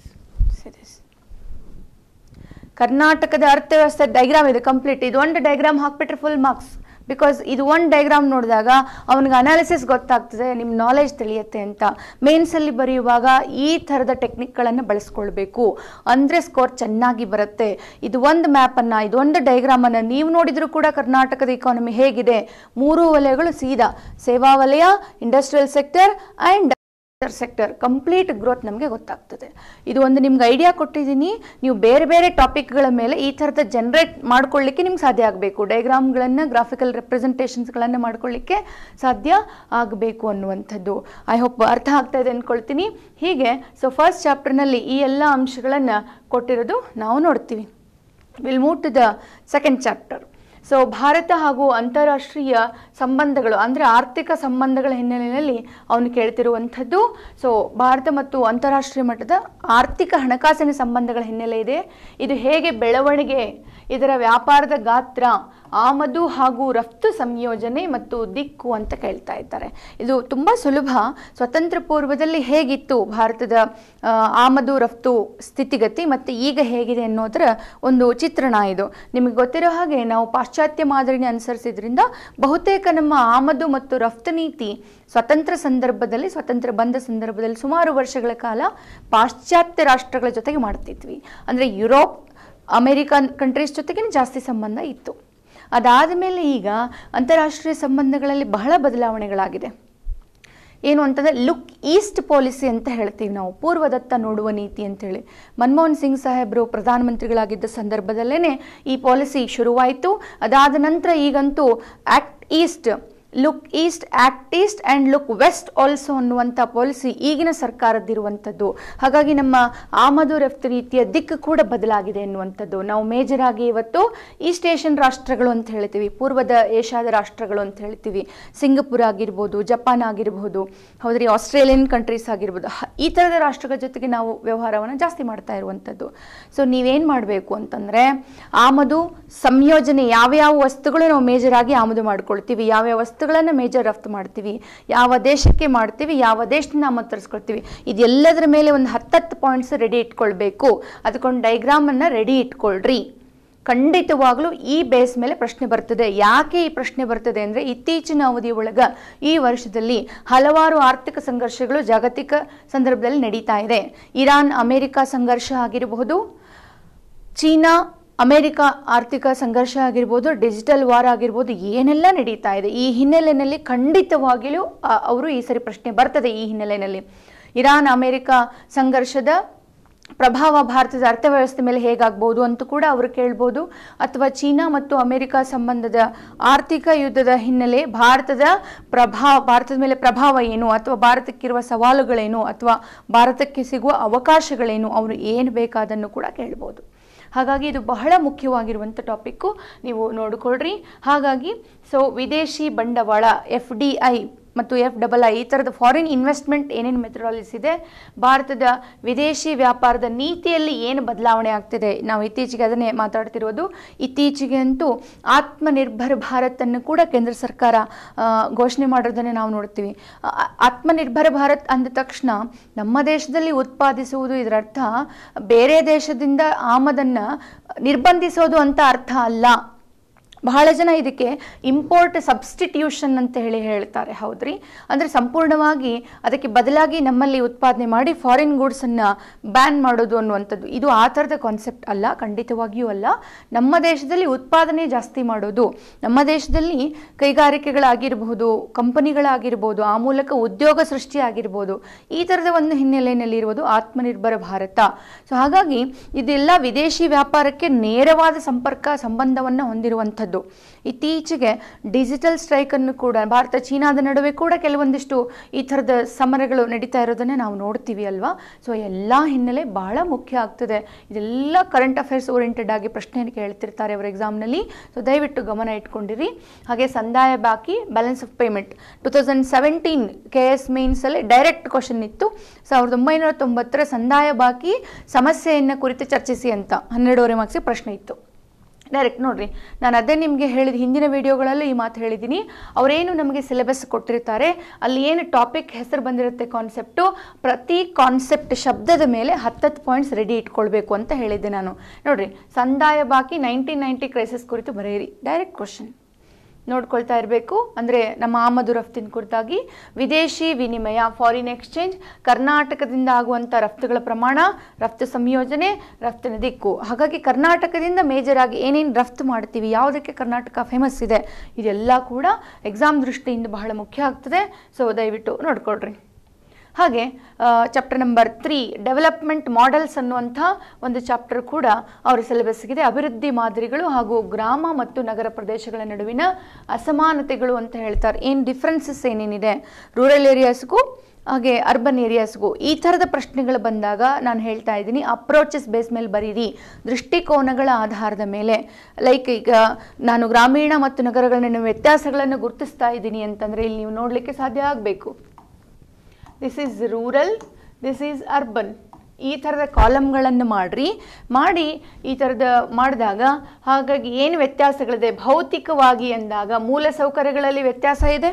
ಕರ್ನಾಟಕದ ಅರ್ಥವ್ಯವಸ್ಥೆ ಡೈಗ್ರಾಮ್ ಇದೆ ಕಂಪ್ಲೀಟ್ ಇದು ಒಂದು ಡೈಗ್ರಾಮ್ ಹಾಕ್ಬಿಟ್ರೆ ಫುಲ್ ಮಾರ್ಕ್ಸ್ ಬಿಕಾಸ್ ಇದು ಒಂದು ಡೈಗ್ರಾಮ್ ನೋಡಿದಾಗ ಅವನಿಗೆ ಅನಾಲಿಸಿಸ್ ಗೊತ್ತಾಗ್ತದೆ ನಿಮ್ಮ ನಾಲೆಜ್ ತಿಳಿಯುತ್ತೆ ಅಂತ ಮೇನ್ಸಲ್ಲಿ ಬರೆಯುವಾಗ ಈ ಥರದ ಟೆಕ್ನಿಕ್ಗಳನ್ನು ಬಳಸ್ಕೊಳ್ಬೇಕು ಅಂದರೆ ಸ್ಕೋರ್ ಚೆನ್ನಾಗಿ ಬರುತ್ತೆ ಇದು ಒಂದು ಮ್ಯಾಪನ್ನು ಇದು ಒಂದು ಡೈಗ್ರಾಮನ್ನು ನೀವು ನೋಡಿದರೂ ಕೂಡ ಕರ್ನಾಟಕದ ಇಕಾನಮಿ ಹೇಗಿದೆ ಮೂರು ವಲಯಗಳು ಸೀದಾ ಸೇವಾ ವಲಯ industrial sector and sector complete growth ನಮಗೆ ಗೊತ್ತಾಗ್ತದೆ ಇದು ಒಂದು ನಿಮ್ಗೆ ಐಡಿಯಾ ಕೊಟ್ಟಿದ್ದೀನಿ ನೀವು ಬೇರೆ ಬೇರೆ ಟಾಪಿಕ್ಗಳ ಮೇಲೆ ಈ ಥರದ ಜನರೇಟ್ ಮಾಡ್ಕೊಳ್ಳಿಕ್ಕೆ ನಿಮ್ಗೆ ಸಾಧ್ಯ ಆಗಬೇಕು ಡೈಗ್ರಾಮ್ಗಳನ್ನು ಗ್ರಾಫಿಕಲ್ ರೆಪ್ರೆಸೆಂಟೇಷನ್ಸ್ಗಳನ್ನು ಮಾಡ್ಕೊಳ್ಳಿಕ್ಕೆ ಸಾಧ್ಯ ಆಗಬೇಕು ಅನ್ನುವಂಥದ್ದು ಐ ಹೋಪ್ ಅರ್ಥ ಆಗ್ತಾ ಇದೆ ಅಂದ್ಕೊಳ್ತೀನಿ ಹೀಗೆ ಸೊ ಫಸ್ಟ್ ಚಾಪ್ಟರ್ನಲ್ಲಿ ಈ ಎಲ್ಲ ಅಂಶಗಳನ್ನು ಕೊಟ್ಟಿರೋದು ನಾವು ನೋಡ್ತೀವಿ will move to the second chapter so ಭಾರತ ಹಾಗೂ ಅಂತಾರಾಷ್ಟ್ರೀಯ ಸಂಬಂಧಗಳು ಅಂದರೆ ಆರ್ಥಿಕ ಸಂಬಂಧಗಳ ಹಿನ್ನೆಲೆಯಲ್ಲಿ ಅವನು ಕೇಳ್ತಿರುವಂಥದ್ದು ಸೊ ಭಾರತ ಮತ್ತು ಅಂತಾರಾಷ್ಟ್ರೀಯ ಮಟ್ಟದ ಆರ್ಥಿಕ ಹಣಕಾಸಿನ ಸಂಬಂಧಗಳ ಹಿನ್ನೆಲೆ ಇದೆ ಇದು ಹೇಗೆ ಬೆಳವಣಿಗೆ ಇದರ ವ್ಯಾಪಾರದ ಗಾತ್ರ ಆಮದು ಹಾಗೂ ರಫ್ತು ಸಂಯೋಜನೆ ಮತ್ತು ದಿಕ್ಕು ಅಂತ ಕೇಳ್ತಾ ಇದ್ದಾರೆ ಇದು ತುಂಬ ಸುಲಭ ಸ್ವತಂತ್ರ ಪೂರ್ವದಲ್ಲಿ ಹೇಗಿತ್ತು ಭಾರತದ ಆ, ಆಮದು ರಫ್ತು ಸ್ಥಿತಿಗತಿ ಮತ್ತು ಈಗ ಹೇಗಿದೆ ಅನ್ನೋದರ ಒಂದು ಚಿತ್ರಣ ಇದು ನಿಮಗೆ ಗೊತ್ತಿರೋ ಹಾಗೆ ನಾವು ಪಾಶ್ಚಾತ್ಯ ಮಾದರಿನ ಅನುಸರಿಸಿದ್ರಿಂದ ಬಹುತೇಕ ನಮ್ಮ ಆಮದು ಮತ್ತು ರಫ್ತು ನೀತಿ ಸ್ವತಂತ್ರ ಸಂದರ್ಭದಲ್ಲಿ ಸ್ವತಂತ್ರ ಬಂದ ಸಂದರ್ಭದಲ್ಲಿ ಸುಮಾರು ವರ್ಷಗಳ ಕಾಲ ಪಾಶ್ಚಾತ್ಯ ರಾಷ್ಟ್ರಗಳ ಜೊತೆಗೆ ಮಾಡ್ತಿದ್ವಿ ಅಂದರೆ ಯುರೋಪ್ ಅಮೇರಿಕನ್ ಕಂಟ್ರೀಸ್ ಜೊತೆಗೆ ಜಾಸ್ತಿ ಸಂಬಂಧ ಇತ್ತು ಅದಾದ ಮೇಲೆ ಈಗ ಅಂತಾರಾಷ್ಟ್ರೀಯ ಸಂಬಂಧಗಳಲ್ಲಿ ಬಹಳ ಬದಲಾವಣೆಗಳಾಗಿದೆ ಏನು ಅಂತಂದರೆ ಲುಕ್ ಈಸ್ಟ್ ಪಾಲಿಸಿ ಅಂತ ಹೇಳ್ತೀವಿ ನಾವು ಪೂರ್ವದತ್ತ ನೋಡುವ ನೀತಿ ಅಂತೇಳಿ ಮನಮೋಹನ್ ಸಿಂಗ್ ಸಾಹೇಬರು ಪ್ರಧಾನಮಂತ್ರಿಗಳಾಗಿದ್ದ ಸಂದರ್ಭದಲ್ಲೇ ಈ ಪಾಲಿಸಿ ಶುರುವಾಯಿತು ಅದಾದ ನಂತರ ಈಗಂತೂ act east look east act east and look west also ಅನ್ನುವಂಥ ಪಾಲಿಸಿ ಈಗಿನ ಸರ್ಕಾರದ್ದಿರುವಂಥದ್ದು ಹಾಗಾಗಿ ನಮ್ಮ ಆಮದು ರಫ್ತು ನೀತಿಯ ದಿಕ್ಕು ಕೂಡ ಬದಲಾಗಿದೆ ಎನ್ನುವಂಥದ್ದು ನಾವು ಮೇಜರ್ ಆಗಿ ಇವತ್ತು ಈಸ್ಟ್ ಏಷ್ಯನ್ ರಾಷ್ಟ್ರಗಳು ಅಂತ ಹೇಳ್ತೀವಿ ಪೂರ್ವದ ಏಷ್ಯಾದ ರಾಷ್ಟ್ರಗಳು ಅಂತ ಹೇಳ್ತೀವಿ ಸಿಂಗಪುರ ಆಗಿರ್ಬೋದು ಜಪಾನ್ ಆಗಿರ್ಬೋದು ಹೌದ್ರಿ ಆಸ್ಟ್ರೇಲಿಯನ್ ಕಂಟ್ರೀಸ್ ಆಗಿರ್ಬೋದು ಹ- ಈ ಥರದ ರಾಷ್ಟ್ರಗಳ ಜೊತೆಗೆ ನಾವು ವ್ಯವಹಾರವನ್ನು ಜಾಸ್ತಿ ಮಾಡ್ತಾ ಇರುವಂಥದ್ದು ಸೊ ನೀವೇನು ಮಾಡಬೇಕು ಅಂತಂದರೆ ಆಮದು ಸಂಯೋಜನೆ ಯಾವ್ಯಾವ ವಸ್ತುಗಳು ನಾವು ಮೇಜರ್ ಆಗಿ ಆಮದು ಮಾಡ್ಕೊಳ್ತೀವಿ ಯಾವ್ಯಾವ ವಸ್ತುಗಳನ್ನು ಮೇಜರ್ ರಫ್ತು ಮಾಡ್ತೀವಿ ಯಾವ ದೇಶಕ್ಕೆ ಮಾಡ್ತೀವಿ ಯಾವ ದೇಶದಿಂದ ಆಮದು ತರಿಸ್ಕೊಳ್ತೀವಿ ಇದೆಲ್ಲದರ ಮೇಲೆ ಒಂದು ಹತ್ತತ್ತು ಪಾಯಿಂಟ್ಸ್ ರೆಡಿ ಇಟ್ಕೊಳ್ಬೇಕು ಅದಕ್ಕೊಂದು ಡೈಗ್ರಾಮನ್ನು ರೆಡಿ ಇಟ್ಕೊಳ್ರಿ ಖಂಡಿತವಾಗ್ಲೂ ಈ ಬೇಸ್ ಮೇಲೆ ಪ್ರಶ್ನೆ ಬರ್ತದೆ ಯಾಕೆ ಈ ಪ್ರಶ್ನೆ ಬರ್ತದೆ ಅಂದರೆ ಇತ್ತೀಚಿನ ಅವಧಿ ಒಳಗ ಈ ವರ್ಷದಲ್ಲಿ ಹಲವಾರು ಆರ್ಥಿಕ ಸಂಘರ್ಷಗಳು ಜಾಗತಿಕ ಸಂದರ್ಭದಲ್ಲಿ ನಡೀತಾ ಇದೆ ಇರಾನ್ ಅಮೆರಿಕ ಸಂಘರ್ಷ ಆಗಿರಬಹುದು ಚೀನಾ ಅಮೆರಿಕ ಆರ್ಥಿಕ ಸಂಘರ್ಷ ಆಗಿರ್ಬೋದು ಡಿಜಿಟಲ್ ವಾರ್ ಆಗಿರ್ಬೋದು ಏನೆಲ್ಲ ನಡೀತಾ ಇದೆ ಈ ಹಿನ್ನೆಲೆಯಲ್ಲಿ ಖಂಡಿತವಾಗಿಯೂ ಆ, ಅವರು ಈ ಸರಿ ಪ್ರಶ್ನೆ ಬರ್ತದೆ ಈ ಹಿನ್ನೆಲೆಯಲ್ಲಿ ಇರಾನ್ ಅಮೆರಿಕ ಸಂಘರ್ಷದ ಪ್ರಭಾವ ಭಾರತದ ಅರ್ಥವ್ಯವಸ್ಥೆ ಮೇಲೆ ಹೇಗಾಗ್ಬೋದು ಅಂತ ಕೂಡ ಅವರು ಕೇಳ್ಬೋದು ಅಥವಾ ಚೀನಾ ಮತ್ತು ಅಮೆರಿಕ ಸಂಬಂಧದ ಆರ್ಥಿಕ ಯುದ್ಧದ ಹಿನ್ನೆಲೆ ಭಾರತದ ಪ್ರಭಾವ ಭಾರತದ ಮೇಲೆ ಪ್ರಭಾವ ಏನು ಅಥವಾ ಭಾರತಕ್ಕಿರುವ ಸವಾಲುಗಳೇನು ಅಥವಾ ಭಾರತಕ್ಕೆ ಸಿಗುವ ಅವಕಾಶಗಳೇನು ಅವರು ಏನು ಬೇಕಾದನ್ನು ಕೂಡ ಕೇಳ್ಬೋದು ಹಾಗಾಗಿ ಇದು ಬಹಳ ಮುಖ್ಯವಾಗಿರುವಂಥ ಟಾಪಿಕ್ಕು ನೀವು ನೋಡಿಕೊಳ್ಳ್ರಿ ಹಾಗಾಗಿ ಸೊ ವಿದೇಶಿ ಬಂಡವಾಳ ಎಫ್ ಡಿ ಐ ಮತ್ತು ಎಫ್ ಡಬಲ್ ಐ ಈ ಥರದ ಫಾರಿನ್ ಇನ್ವೆಸ್ಟ್ಮೆಂಟ್ ಏನೇನು ಮೆಥಡಾಲಿಸ್ ಇದೆ ಭಾರತದ ವಿದೇಶಿ ವ್ಯಾಪಾರದ ನೀತಿಯಲ್ಲಿ ಏನು ಬದಲಾವಣೆ ಆಗ್ತಿದೆ ನಾವು ಇತ್ತೀಚೆಗೆ ಅದನ್ನೇ ಮಾತಾಡ್ತಿರೋದು ಇತ್ತೀಚೆಗೆ ಅಂತೂ ಆತ್ಮನಿರ್ಭರ್ ಭಾರತನ್ನು ಕೂಡ ಕೇಂದ್ರ ಸರ್ಕಾರ ಆ, ಘೋಷಣೆ ಮಾಡೋದನ್ನು ನಾವು ನೋಡ್ತೀವಿ ಆ- ಆತ್ಮನಿರ್ಭರ ಭಾರತ್ ಅಂದ ತಕ್ಷಣ ನಮ್ಮ ದೇಶದಲ್ಲಿ ಉತ್ಪಾದಿಸುವುದು ಇದರ ಅರ್ಥ ಬೇರೆ ದೇಶದಿಂದ ಆಮದನ್ನು ನಿರ್ಬಂಧಿಸೋದು ಅಂತ ಅರ್ಥ ಅಲ್ಲ ಬಹಳ ಜನ ಇದಕ್ಕೆ ಇಂಪೋರ್ಟ್ ಸಬ್ಸ್ಟಿಟ್ಯೂಷನ್ ಅಂತ ಹೇಳಿ ಹೇಳ್ತಾರೆ ಹೌದ್ರಿ ಅಂದರೆ ಸಂಪೂರ್ಣವಾಗಿ ಅದಕ್ಕೆ ಬದಲಾಗಿ ನಮ್ಮಲ್ಲಿ ಉತ್ಪಾದನೆ ಮಾಡಿ ಫಾರಿನ್ ಗೂಡ್ಸನ್ನು ಬ್ಯಾನ್ ಮಾಡೋದು ಅನ್ನುವಂಥದ್ದು ಇದು ಆ ಥರದ ಕಾನ್ಸೆಪ್ಟ್ ಅಲ್ಲ ಖಂಡಿತವಾಗಿಯೂ ಅಲ್ಲ ನಮ್ಮ ದೇಶದಲ್ಲಿ ಉತ್ಪಾದನೆ ಜಾಸ್ತಿ ಮಾಡೋದು ನಮ್ಮ ದೇಶದಲ್ಲಿ ಕೈಗಾರಿಕೆಗಳಾಗಿರಬಹುದು ಕಂಪನಿಗಳಾಗಿರ್ಬೋದು ಆ ಮೂಲಕ ಉದ್ಯೋಗ ಸೃಷ್ಟಿ ಆಗಿರ್ಬೋದು ಈ ಥರದ ಒಂದು ಹಿನ್ನೆಲೆಯಲ್ಲಿರುವುದು ಆತ್ಮನಿರ್ಭರ ಭಾರತ ಸೊ ಹಾಗಾಗಿ ಇದೆಲ್ಲ ವಿದೇಶಿ ವ್ಯಾಪಾರಕ್ಕೆ ನೇರವಾದ ಸಂಪರ್ಕ ಸಂಬಂಧವನ್ನು ಹೊಂದಿರುವಂಥದ್ದು ಇರ್ಬೋದು ಇತ್ತೀಚೆಗೆ ಡಿಜಿಟಲ್ ಸ್ಟ್ರೈಕನ್ನು ಕೂಡ ಭಾರತ ಚೀನಾದ ನಡುವೆ ಕೂಡ ಕೆಲವೊಂದಿಷ್ಟು ಈ ಥರದ ಸಮರಗಳು ನಡೀತಾ ಇರೋದನ್ನು ನಾವು ನೋಡ್ತೀವಿ ಅಲ್ವಾ ಸೊ ಎಲ್ಲ ಹಿನ್ನೆಲೆ ಬಹಳ ಮುಖ್ಯ ಆಗ್ತದೆ ಇದೆಲ್ಲ ಕರೆಂಟ್ ಅಫೇರ್ಸ್ ಓರಿಯೆಂಟೆಡ್ ಆಗಿ ಪ್ರಶ್ನೆಯನ್ನು ಕೇಳ್ತಿರ್ತಾರೆ ಅವರ ಎಕ್ಸಾಮ್ನಲ್ಲಿ ಸೊ ದಯವಿಟ್ಟು ಗಮನ ಇಟ್ಕೊಂಡಿರಿ ಹಾಗೆ ಸಂದಾಯ ಬಾಕಿ balance of payment two thousand seventeen K S ಮೇನ್ಸಲ್ಲಿ ಡೈರೆಕ್ಟ್ ಕ್ವಶನ್ ಇತ್ತು ಸಾವಿರದ ಒಂಬೈನೂರ ತೊಂಬತ್ತರ ಸಂದಾಯ ಬಾಕಿ ಸಮಸ್ಯೆಯನ್ನು ಕುರಿತು ಚರ್ಚಿಸಿ ಅಂತ ಹನ್ನೆರಡೂವರೆ ಮಾರ್ಕ್ಸಿಗೆ ಪ್ರಶ್ನೆ ಇತ್ತು ಡೈರೆಕ್ಟ್ ನೋಡ್ರಿ ನಾನು ಅದೇ ನಿಮಗೆ ಹೇಳಿದ ಹಿಂದಿನ ವಿಡಿಯೋಗಳಲ್ಲೂ ಈ ಮಾತು ಹೇಳಿದ್ದೀನಿ ಅವರೇನು ನಮಗೆ ಸಿಲೆಬಸ್ ಕೊಟ್ಟಿರ್ತಾರೆ ಅಲ್ಲಿ ಏನು ಟಾಪಿಕ್ ಹೆಸರು ಬಂದಿರುತ್ತೆ ಕಾನ್ಸೆಪ್ಟು ಪ್ರತಿ ಕಾನ್ಸೆಪ್ಟ್ ಶಬ್ದದ ಮೇಲೆ ಹತ್ತತ್ತು ಪಾಯಿಂಟ್ಸ್ ರೆಡಿ ಇಟ್ಕೊಳ್ಬೇಕು ಅಂತ ಹೇಳಿದ್ದೆ ನಾನು ನೋಡ್ರಿ ಸಂದಾಯ ಬಾಕಿ ನೈನ್ಟೀನ್ ನೈಂಟಿ ಕ್ರೈಸಿಸ್ ಕುರಿತು ಬರೆಯಿರಿ ಡೈರೆಕ್ಟ್ ಕ್ವಶನ್ ನೋಡ್ಕೊಳ್ತಾ ಇರಬೇಕು ಅಂದರೆ ನಮ್ಮ ಆಮದು ರಫ್ತಿನ ಕುರಿತಾಗಿ ವಿದೇಶಿ ವಿನಿಮಯ ಫಾರಿನ್ ಎಕ್ಸ್ಚೇಂಜ್ ಕರ್ನಾಟಕದಿಂದ ಆಗುವಂಥ ರಫ್ತುಗಳ ಪ್ರಮಾಣ ರಫ್ತು ಸಂಯೋಜನೆ ರಫ್ತಿನ ದಿಕ್ಕು ಹಾಗಾಗಿ ಕರ್ನಾಟಕದಿಂದ ಮೇಜರ್ ಆಗಿ ಏನೇನು ರಫ್ತು ಮಾಡ್ತೀವಿ ಯಾವುದಕ್ಕೆ ಕರ್ನಾಟಕ ಫೇಮಸ್ ಇದೆ ಇದೆಲ್ಲ ಕೂಡ ಎಕ್ಸಾಮ್ ದೃಷ್ಟಿಯಿಂದ ಬಹಳ ಮುಖ್ಯ ಆಗ್ತದೆ ಸೊ ದಯವಿಟ್ಟು ನೋಡ್ಕೊಳ್ರಿ ಹಾಗೆ chapter number three development models ಅನ್ನುವಂಥ ಒಂದು ಚಾಪ್ಟರ್ ಕೂಡ ಅವರ ಸಿಲೆಬಸ್ಗಿದೆ ಅಭಿವೃದ್ಧಿ ಮಾದರಿಗಳು ಹಾಗೂ ಗ್ರಾಮ ಮತ್ತು ನಗರ ಪ್ರದೇಶಗಳ ನಡುವಿನ ಅಸಮಾನತೆಗಳು ಅಂತ ಹೇಳ್ತಾರೆ ಏನು ಡಿಫ್ರೆನ್ಸಸ್ ಏನೇನಿದೆ ರೂರಲ್ ಏರಿಯಾಸ್ಗೂ ಹಾಗೆ ಅರ್ಬನ್ ಏರಿಯಾಸ್ಗೂ ಈ ಥರದ ಪ್ರಶ್ನೆಗಳು ಬಂದಾಗ ನಾನು ಹೇಳ್ತಾ ಇದ್ದೀನಿ ಅಪ್ರೋಚಸ್ ಬೇಸ್ ಮೇಲೆ ಬರೀರಿ ದೃಷ್ಟಿಕೋನಗಳ ಆಧಾರದ ಮೇಲೆ ಲೈಕ್ ಈಗ ನಾನು ಗ್ರಾಮೀಣ ಮತ್ತು ನಗರಗಳ ನಡುವೆ ವ್ಯತ್ಯಾಸಗಳನ್ನು ಗುರುತಿಸ್ತಾ ಇದ್ದೀನಿ ಅಂತಂದರೆ ಇಲ್ಲಿ ನೀವು ನೋಡಲಿಕ್ಕೆ ಸಾಧ್ಯ ಆಗಬೇಕು this is rural this is urban ಈ ಥರದ ಕಾಲಮ್ಗಳನ್ನು ಮಾಡಿರಿ ಮಾಡಿ ಈ ಥರದ ಮಾಡಿದಾಗ ಹಾಗಾಗಿ ಏನು ವ್ಯತ್ಯಾಸಗಳಿದೆ ಭೌತಿಕವಾಗಿ ಅಂದಾಗ ಮೂಲ ಸೌಕರ್ಯಗಳಲ್ಲಿ ವ್ಯತ್ಯಾಸ ಇದೆ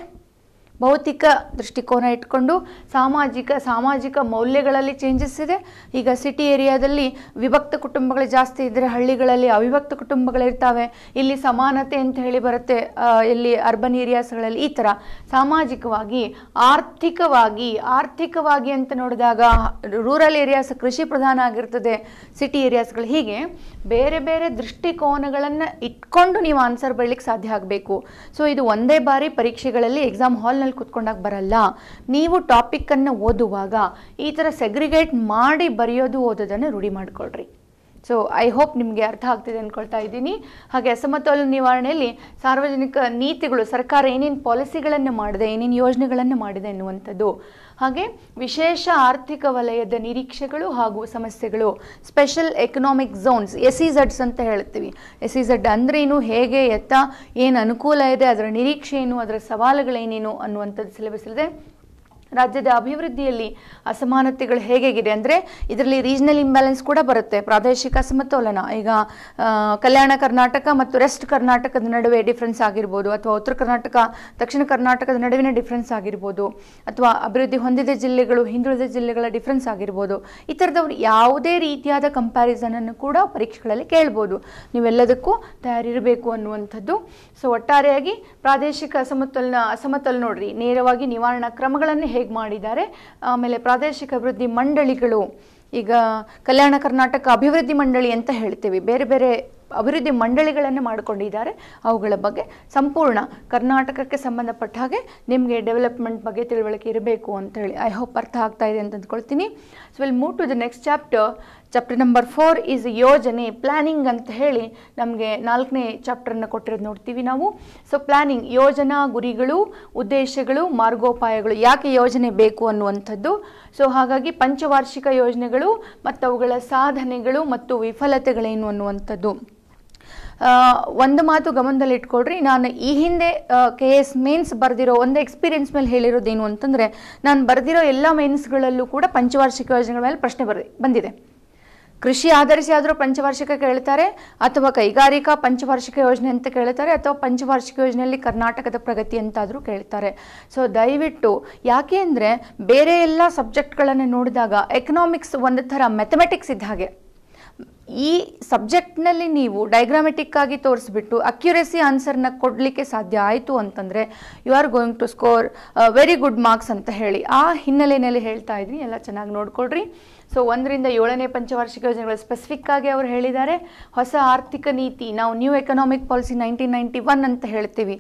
ಭೌತಿಕ ದೃಷ್ಟಿಕೋನ ಇಟ್ಕೊಂಡು ಸಾಮಾಜಿಕ ಸಾಮಾಜಿಕ ಮೌಲ್ಯಗಳಲ್ಲಿ ಚೇಂಜಸ್ ಇದೆ ಈಗ ಸಿಟಿ ಏರಿಯಾದಲ್ಲಿ ವಿಭಕ್ತ ಕುಟುಂಬಗಳು ಜಾಸ್ತಿ ಇದ್ದರೆ ಹಳ್ಳಿಗಳಲ್ಲಿ ಅವಿಭಕ್ತ ಕುಟುಂಬಗಳಿರ್ತವೆ ಇಲ್ಲಿ ಸಮಾನತೆ ಅಂತ ಹೇಳಿ ಬರುತ್ತೆ ಆ, ಇಲ್ಲಿ ಅರ್ಬನ್ ಏರಿಯಾಸ್ಗಳಲ್ಲಿ ಈ ಥರ ಸಾಮಾಜಿಕವಾಗಿ ಆರ್ಥಿಕವಾಗಿ ಆರ್ಥಿಕವಾಗಿ ಅಂತ ನೋಡಿದಾಗ ರೂರಲ್ ಏರಿಯಾಸ್ ಕೃಷಿ ಪ್ರಧಾನ ಆಗಿರ್ತದೆ ಸಿಟಿ ಏರಿಯಾಸ್ಗಳು ಹೀಗೆ ಬೇರೆ ಬೇರೆ ದೃಷ್ಟಿಕೋನಗಳನ್ನು ಇಟ್ಕೊಂಡು ನೀವು ಆನ್ಸರ್ ಬರಲಿಕ್ಕೆ ಸಾಧ್ಯ ಆಗಬೇಕು ಸೊ ಇದು ಒಂದೇ ಬಾರಿ ಪರೀಕ್ಷೆಗಳಲ್ಲಿ ಎಕ್ಸಾಮ್ ಹಾಲ್ನಲ್ಲಿ ಕುತ್ಕೊಂಡಾಗ ಬರಲ್ಲ ನೀವು ಟಾಪಿಕ್ಕನ್ನು ಓದುವಾಗ ಈ ಥರ ಸೆಗ್ರಿಗೇಟ್ ಮಾಡಿ ಬರೆಯೋದು ಓದೋದನ್ನು ರೂಢಿ ಮಾಡ್ಕೊಳ್ರಿ ಸೊ ಐ ಹೋಪ್ ನಿಮಗೆ ಅರ್ಥ ಆಗ್ತಿದೆ ಅಂದ್ಕೊಳ್ತಾ ಇದ್ದೀನಿ ಹಾಗೆ ಅಸಮತೋಲನ ನಿವಾರಣೆಯಲ್ಲಿ ಸಾರ್ವಜನಿಕ ನೀತಿಗಳು ಸರ್ಕಾರ ಏನೇನು ಪಾಲಿಸಿಗಳನ್ನು ಮಾಡಿದೆ ಏನೇನು ಯೋಜನೆಗಳನ್ನು ಮಾಡಿದೆ ಎನ್ನುವಂಥದ್ದು ಹಾಗೆ ವಿಶೇಷ ಆರ್ಥಿಕ ವಲಯದ ನಿರೀಕ್ಷೆಗಳು ಹಾಗೂ ಸಮಸ್ಯೆಗಳು special economic zones S E ಝಡ್ಸ್ ಅಂತ ಹೇಳ್ತೀವಿ ಎಸ್ ಇ ಝಡ್ ಅಂದ್ರೇನು ಹೇಗೆ ಎತ್ತ ಏನು ಅನುಕೂಲ ಇದೆ ಅದರ ನಿರೀಕ್ಷೆ ಏನು ಅದರ ಸವಾಲುಗಳೇನೇನು ಅನ್ನುವಂಥದ್ದು ಸಿಲೆಬಸ್ ಇದೆ ರಾಜ್ಯದ ಅಭಿವೃದ್ಧಿಯಲ್ಲಿ ಅಸಮಾನತೆಗಳು ಹೇಗಿದೆ ಅಂದರೆ ಇದರಲ್ಲಿ ರೀಜನಲ್ ಇಂಬ್ಯಾಲೆನ್ಸ್ ಕೂಡ ಬರುತ್ತೆ ಪ್ರಾದೇಶಿಕ ಅಸಮತೋಲನ ಈಗ ಆ, ಕಲ್ಯಾಣ ಕರ್ನಾಟಕ ಮತ್ತು ರೆಸ್ಟ್ ಕರ್ನಾಟಕದ ನಡುವೆ ಡಿಫ್ರೆನ್ಸ್ ಆಗಿರ್ಬೋದು ಅಥವಾ ಉತ್ತರ ಕರ್ನಾಟಕ ದಕ್ಷಿಣ ಕರ್ನಾಟಕದ ನಡುವಿನ ಡಿಫ್ರೆನ್ಸ್ ಆಗಿರ್ಬೋದು ಅಥವಾ ಅಭಿವೃದ್ಧಿ ಹೊಂದಿದ ಜಿಲ್ಲೆಗಳು ಹಿಂದುಳಿದ ಜಿಲ್ಲೆಗಳ ಡಿಫ್ರೆನ್ಸ್ ಆಗಿರ್ಬೋದು ಈ ಥರದವ್ರು ಯಾವುದೇ ರೀತಿಯಾದ ಕಂಪ್ಯಾರಿಸನನ್ನು ಕೂಡ ಪರೀಕ್ಷೆಗಳಲ್ಲಿ ಕೇಳ್ಬೋದು ನೀವೆಲ್ಲದಕ್ಕೂ ತಯಾರಿರಬೇಕು ಅನ್ನುವಂಥದ್ದು ಸೊ ಒಟ್ಟಾರೆಯಾಗಿ ಪ್ರಾದೇಶಿಕ ಅಸಮತೋಲನ ಅಸಮತೋಲನ ನೋಡ್ರಿ ನೇರವಾಗಿ ನಿವಾರಣಾ ಕ್ರಮಗಳನ್ನು ಹೇಗೆ ಮಾಡಿದ್ದಾರೆ ಆಮೇಲೆ ಪ್ರಾದೇಶಿಕ ಅಭಿವೃದ್ಧಿ ಮಂಡಳಿಗಳು ಈಗ ಕಲ್ಯಾಣ ಕರ್ನಾಟಕ ಅಭಿವೃದ್ಧಿ ಮಂಡಳಿ ಅಂತ ಹೇಳ್ತೀವಿ ಬೇರೆ ಬೇರೆ ಅಭಿವೃದ್ಧಿ ಮಂಡಳಿಗಳನ್ನು ಮಾಡಿಕೊಂಡಿದ್ದಾರೆ ಅವುಗಳ ಬಗ್ಗೆ ಸಂಪೂರ್ಣ ಕರ್ನಾಟಕಕ್ಕೆ ಸಂಬಂಧಪಟ್ಟ ಹಾಗೆ ನಿಮಗೆ ಡೆವಲಪ್ಮೆಂಟ್ ಬಗ್ಗೆ ತಿಳುವಳಿಕೆ ಇರಬೇಕು ಅಂತ ಹೇಳಿ ಐ ಹೋಪ್ ಅರ್ಥ ಆಗ್ತಾ ಇದೆ ಅಂತ ಅಂದ್ಕೊಳ್ತೀನಿ so will move to the next chapter chapter number four is ಯೋಜನೆ ಪ್ಲ್ಯಾನಿಂಗ್ ಅಂತ ಹೇಳಿ ನಮಗೆ ನಾಲ್ಕನೇ ಚಾಪ್ಟರ್ನ ಕೊಟ್ಟಿರೋದು ನೋಡ್ತೀವಿ ನಾವು ಸೊ ಪ್ಲ್ಯಾನಿಂಗ್ ಯೋಜನಾ ಗುರಿಗಳು ಉದ್ದೇಶಗಳು ಮಾರ್ಗೋಪಾಯಗಳು ಯಾಕೆ ಯೋಜನೆ ಬೇಕು ಅನ್ನುವಂಥದ್ದು ಸೊ ಹಾಗಾಗಿ ಪಂಚವಾರ್ಷಿಕ ಯೋಜನೆಗಳು ಮತ್ತು ಅವುಗಳ ಸಾಧನೆಗಳು ಮತ್ತು ವಿಫಲತೆಗಳೇನು ಅನ್ನುವಂಥದ್ದು ಆ, ಒಂದು ಮಾತು ಗಮನದಲ್ಲಿ ಇಟ್ಕೊಳ್ರಿ ನಾನು ಈ ಹಿಂದೆ ಕೆ ಎಸ್ ಮೇನ್ಸ್ ಬರೆದಿರೋ ಒಂದು ಎಕ್ಸ್ಪೀರಿಯನ್ಸ್ ಮೇಲೆ ಹೇಳಿರೋದೇನು ಅಂತಂದರೆ ನಾನು ಬರೆದಿರೋ ಎಲ್ಲ ಮೇನ್ಸ್ಗಳಲ್ಲೂ ಕೂಡ ಪಂಚವಾರ್ಷಿಕ ಯೋಜನೆಗಳ ಮೇಲೆ ಪ್ರಶ್ನೆ ಬರ್ ಬಂದಿದೆ ಕೃಷಿ ಆಧರಿಸಿ ಆದರೂ ಪಂಚವಾರ್ಷಿಕ ಕೇಳ್ತಾರೆ ಅಥವಾ ಕೈಗಾರಿಕಾ ಪಂಚವಾರ್ಷಿಕ ಯೋಜನೆ ಅಂತ ಕೇಳ್ತಾರೆ ಅಥವಾ ಪಂಚವಾರ್ಷಿಕ ಯೋಜನೆಯಲ್ಲಿ ಕರ್ನಾಟಕದ ಪ್ರಗತಿ ಅಂತಾದರೂ ಕೇಳ್ತಾರೆ ಸೊ ದಯವಿಟ್ಟು ಯಾಕೆ ಅಂದರೆ ಬೇರೆ ಎಲ್ಲ ಸಬ್ಜೆಕ್ಟ್ಗಳನ್ನು ನೋಡಿದಾಗ ಎಕನಾಮಿಕ್ಸ್ ಒಂದು ಥರ ಮೆಥಮೆಟಿಕ್ಸ್ ಇದ್ದ ಹಾಗೆ ಈ ಸಬ್ಜೆಕ್ಟ್ನಲ್ಲಿ ನೀವು ಡೈಗ್ರಾಮೆಟಿಕ್ ಆಗಿ ತೋರಿಸ್ಬಿಟ್ಟು ಅಕ್ಯುರೇಸಿ ಆನ್ಸರ್ನ ಕೊಡಲಿಕ್ಕೆ ಸಾಧ್ಯ ಆಯಿತು ಅಂತಂದರೆ you are going to score very good marks ಅಂತ ಹೇಳಿ ಆ ಹಿನ್ನೆಲೆಯಲ್ಲಿ ಹೇಳ್ತಾ ಇದ್ದೀನಿ ಎಲ್ಲ ಚೆನ್ನಾಗಿ ನೋಡ್ಕೊಳ್ರಿ ಸೊ ಒಂದರಿಂದ ಏಳನೇ ಪಂಚವಾರ್ಷಿಕ ಯೋಜನೆಗಳು ಸ್ಪೆಸಿಫಿಕ್ ಆಗಿ ಅವರು ಹೇಳಿದ್ದಾರೆ ಹೊಸ ಆರ್ಥಿಕ ನೀತಿ ನಾವು new economic policy nineteen ninety one ಅಂತ ಹೇಳ್ತೀವಿ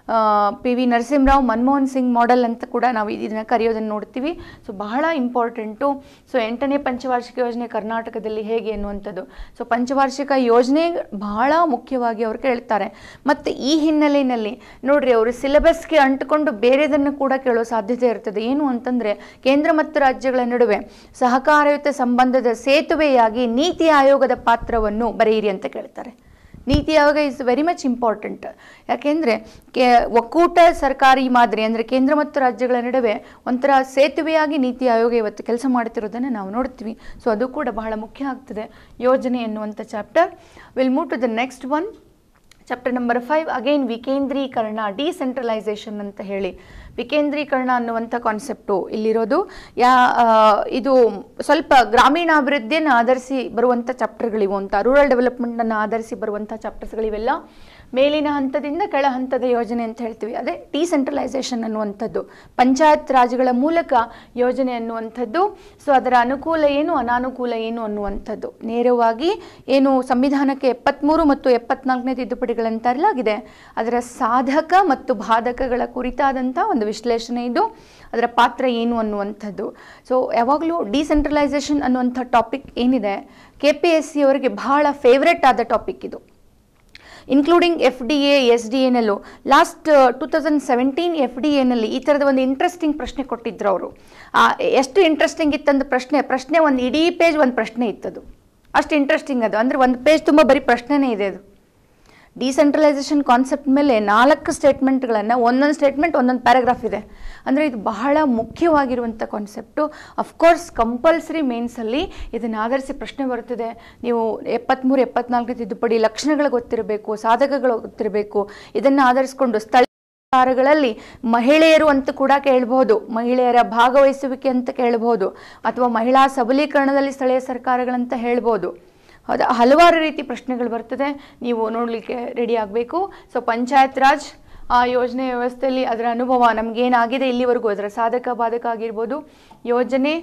P V Narasimha Rao Manmohan Singh model ಅಂತ ಕೂಡ ನಾವು ಇದನ್ನು ಕರೆಯೋದನ್ನು ನೋಡ್ತೀವಿ ಸೊ ಬಹಳ ಇಂಪಾರ್ಟೆಂಟು ಸೊ ಎಂಟನೇ ಪಂಚವಾರ್ಷಿಕ ಯೋಜನೆ ಕರ್ನಾಟಕದಲ್ಲಿ ಹೇಗೆ ಅನ್ನುವಂಥದ್ದು ಸೊ ಪಂಚವಾರ್ಷಿಕ ಯೋಜನೆ ಬಹಳ ಮುಖ್ಯವಾಗಿ ಅವರು ಕೇಳ್ತಾರೆ ಮತ್ತು ಈ ಹಿನ್ನೆಲೆಯಲ್ಲಿ ನೋಡ್ರಿ ಅವರು ಸಿಲೆಬಸ್ಗೆ ಅಂಟಿಕೊಂಡು ಬೇರೆದನ್ನು ಕೂಡ ಕೇಳೋ ಸಾಧ್ಯತೆ ಇರ್ತದೆ ಏನು ಅಂತಂದರೆ ಕೇಂದ್ರ ಮತ್ತು ರಾಜ್ಯಗಳ ನಡುವೆ ಸಹಕಾರಯುತ ಸಂಬಂಧದ ಸೇತುವೆಯಾಗಿ ನೀತಿ ಆಯೋಗದ ಪಾತ್ರವನ್ನು ಬರೆಯಿರಿ ಅಂತ ಕೇಳ್ತಾರೆ ನೀತಿ ಆಯೋಗ ಇಸ್ ವೆರಿ ಮಚ್ ಇಂಪಾರ್ಟೆಂಟ್ ಯಾಕೆಂದರೆ ಕೇ ಒಕ್ಕೂಟ ಸರ್ಕಾರಿ ಮಾದರಿ ಅಂದರೆ ಕೇಂದ್ರ ಮತ್ತು ರಾಜ್ಯಗಳ ನಡುವೆ ಒಂಥರ ಸೇತುವೆಯಾಗಿ ನೀತಿ ಆಯೋಗ ಇವತ್ತು ಕೆಲಸ ಮಾಡ್ತಿರೋದನ್ನು ನಾವು ನೋಡ್ತೀವಿ ಸೊ ಅದು ಕೂಡ ಬಹಳ ಮುಖ್ಯ ಆಗ್ತದೆ ಯೋಜನೆ ಎನ್ನುವಂಥ chapter will move to the next one chapter number five again ವಿಕೇಂದ್ರೀಕರಣ ಡಿಸೆಂಟ್ರಲೈಸೇಷನ್ ಅಂತ ಹೇಳಿ ವಿಕೇಂದ್ರೀಕರಣ ಅನ್ನುವಂಥ ಕಾನ್ಸೆಪ್ಟು ಇಲ್ಲಿರೋದು ಯಾ ಆ, ಇದು ಸ್ವಲ್ಪ ಗ್ರಾಮೀಣಾಭಿವೃದ್ಧಿಯನ್ನು ಆಧರಿಸಿ ಬರುವಂಥ ಚಾಪ್ಟರ್ಗಳಿವು ಅಂತ ರೂರಲ್ ಡೆವಲಪ್ಮೆಂಟನ್ನು ಆಧರಿಸಿ ಬರುವಂಥ ಚಾಪ್ಟರ್ಸ್ಗಳಿವೆಲ್ಲ ಮೇಲಿನ ಹಂತದಿಂದ ಕೆಳ ಹಂತದ ಯೋಜನೆ ಅಂತ ಹೇಳ್ತೀವಿ ಅದೇ ಡಿಸೆಂಟ್ರಲೈಸೇಷನ್ ಅನ್ನುವಂಥದ್ದು ಪಂಚಾಯತ್ ರಾಜ್ಗಳ ಮೂಲಕ ಯೋಜನೆ ಅನ್ನುವಂಥದ್ದು ಸೊ ಅದರ ಅನುಕೂಲ ಏನು ಅನಾನುಕೂಲ ಏನು ಅನ್ನುವಂಥದ್ದು ನೇರವಾಗಿ ಏನು ಸಂವಿಧಾನಕ್ಕೆ ಎಪ್ಪತ್ತ್ಮೂರು ಮತ್ತು ಎಪ್ಪತ್ನಾಲ್ಕನೇ ತಿದ್ದುಪಡಿಗಳನ್ನು ತರಲಾಗಿದೆ ಅದರ ಸಾಧಕ ಮತ್ತು ಬಾಧಕಗಳ ಕುರಿತಾದಂಥ ಒಂದು ವಿಶ್ಲೇಷಣೆ ಇದು ಅದರ ಪಾತ್ರ ಏನು ಅನ್ನುವಂಥದ್ದು ಸೊ ಯಾವಾಗಲೂ ಡಿಸೆಂಟ್ರಲೈಸೇಷನ್ ಅನ್ನುವಂಥ ಟಾಪಿಕ್ ಏನಿದೆ ಕೆ ಪಿ ಎಸ್ ಸಿ ಅವರಿಗೆ ಬಹಳ ಫೇವ್ರೆಟ್ ಆದ ಟಾಪಿಕ್ ಇದು including F D A S D ಎನಲ್ಲೂ last two thousand seventeen F D ಎನಲ್ಲಿ ಈ ಥರದ ಒಂದು ಇಂಟ್ರೆಸ್ಟಿಂಗ್ ಪ್ರಶ್ನೆ ಕೊಟ್ಟಿದ್ರು ಅವರು ಎಷ್ಟು ಇಂಟ್ರೆಸ್ಟಿಂಗ್ ಇತ್ತಂದು ಪ್ರಶ್ನೆ ಪ್ರಶ್ನೆ ಒಂದು ಇಡೀ ಪೇಜ್ ಒಂದು ಪ್ರಶ್ನೆ ಇತ್ತದು ಅಷ್ಟು ಇಂಟ್ರೆಸ್ಟಿಂಗ್ ಅದು ಅಂದರೆ ಒಂದು ಪೇಜ್ ತುಂಬ ಬರೀ ಪ್ರಶ್ನೆನೇ ಇದೆ ಅದು ಡಿಸೆಂಟ್ರಲೈಸೇಷನ್ ಕಾನ್ಸೆಪ್ಟ್ ಮೇಲೆ ನಾಲ್ಕು ಸ್ಟೇಟ್ಮೆಂಟ್ಗಳನ್ನು ಒಂದೊಂದು ಸ್ಟೇಟ್ಮೆಂಟ್ ಒಂದೊಂದು ಪ್ಯಾರಾಗ್ರಾಫ್ ಇದೆ ಅಂದರೆ ಇದು ಬಹಳ ಮುಖ್ಯವಾಗಿರುವಂಥ ಕಾನ್ಸೆಪ್ಟು ಅಫ್ಕೋರ್ಸ್ ಕಂಪಲ್ಸರಿ ಮೇನ್ಸಲ್ಲಿ ಇದನ್ನು ಆಧರಿಸಿ ಪ್ರಶ್ನೆ ಬರುತ್ತದೆ ನೀವು ಎಪ್ಪತ್ತ್ಮೂರು ಎಪ್ಪತ್ನಾಲ್ಕು ತಿದ್ದುಪಡಿ ಲಕ್ಷಣಗಳು ಗೊತ್ತಿರಬೇಕು ಸಾಧಕಗಳು ಗೊತ್ತಿರಬೇಕು ಇದನ್ನು ಆಧರಿಸಿಕೊಂಡು ಸ್ಥಳ ಸರ್ಕಾರಗಳಲ್ಲಿ ಮಹಿಳೆಯರು ಅಂತ ಕೂಡ ಕೇಳಬಹುದು ಮಹಿಳೆಯರ ಭಾಗವಹಿಸುವಿಕೆ ಅಂತ ಕೇಳಬಹುದು ಅಥವಾ ಮಹಿಳಾ ಸಬಲೀಕರಣದಲ್ಲಿ ಸ್ಥಳೀಯ ಸರ್ಕಾರಗಳಂತ ಹೇಳ್ಬೋದು ಹೌದಾ ಹಲವಾರು ರೀತಿ ಪ್ರಶ್ನೆಗಳು ಬರ್ತದೆ ನೀವು ನೋಡಲಿಕ್ಕೆ ರೆಡಿ ಆಗಬೇಕು ಸೊ ಪಂಚಾಯತ್ ರಾಜ್ ಆ ಯೋಜನೆ ವ್ಯವಸ್ಥೆಯಲ್ಲಿ ಅದರ ಅನುಭವ ನಮಗೇನಾಗಿದೆ ಇಲ್ಲಿವರೆಗೂ ಅದರ ಸಾಧಕ ಬಾಧಕ ಆಗಿರ್ಬೋದು ಯೋಜನೆ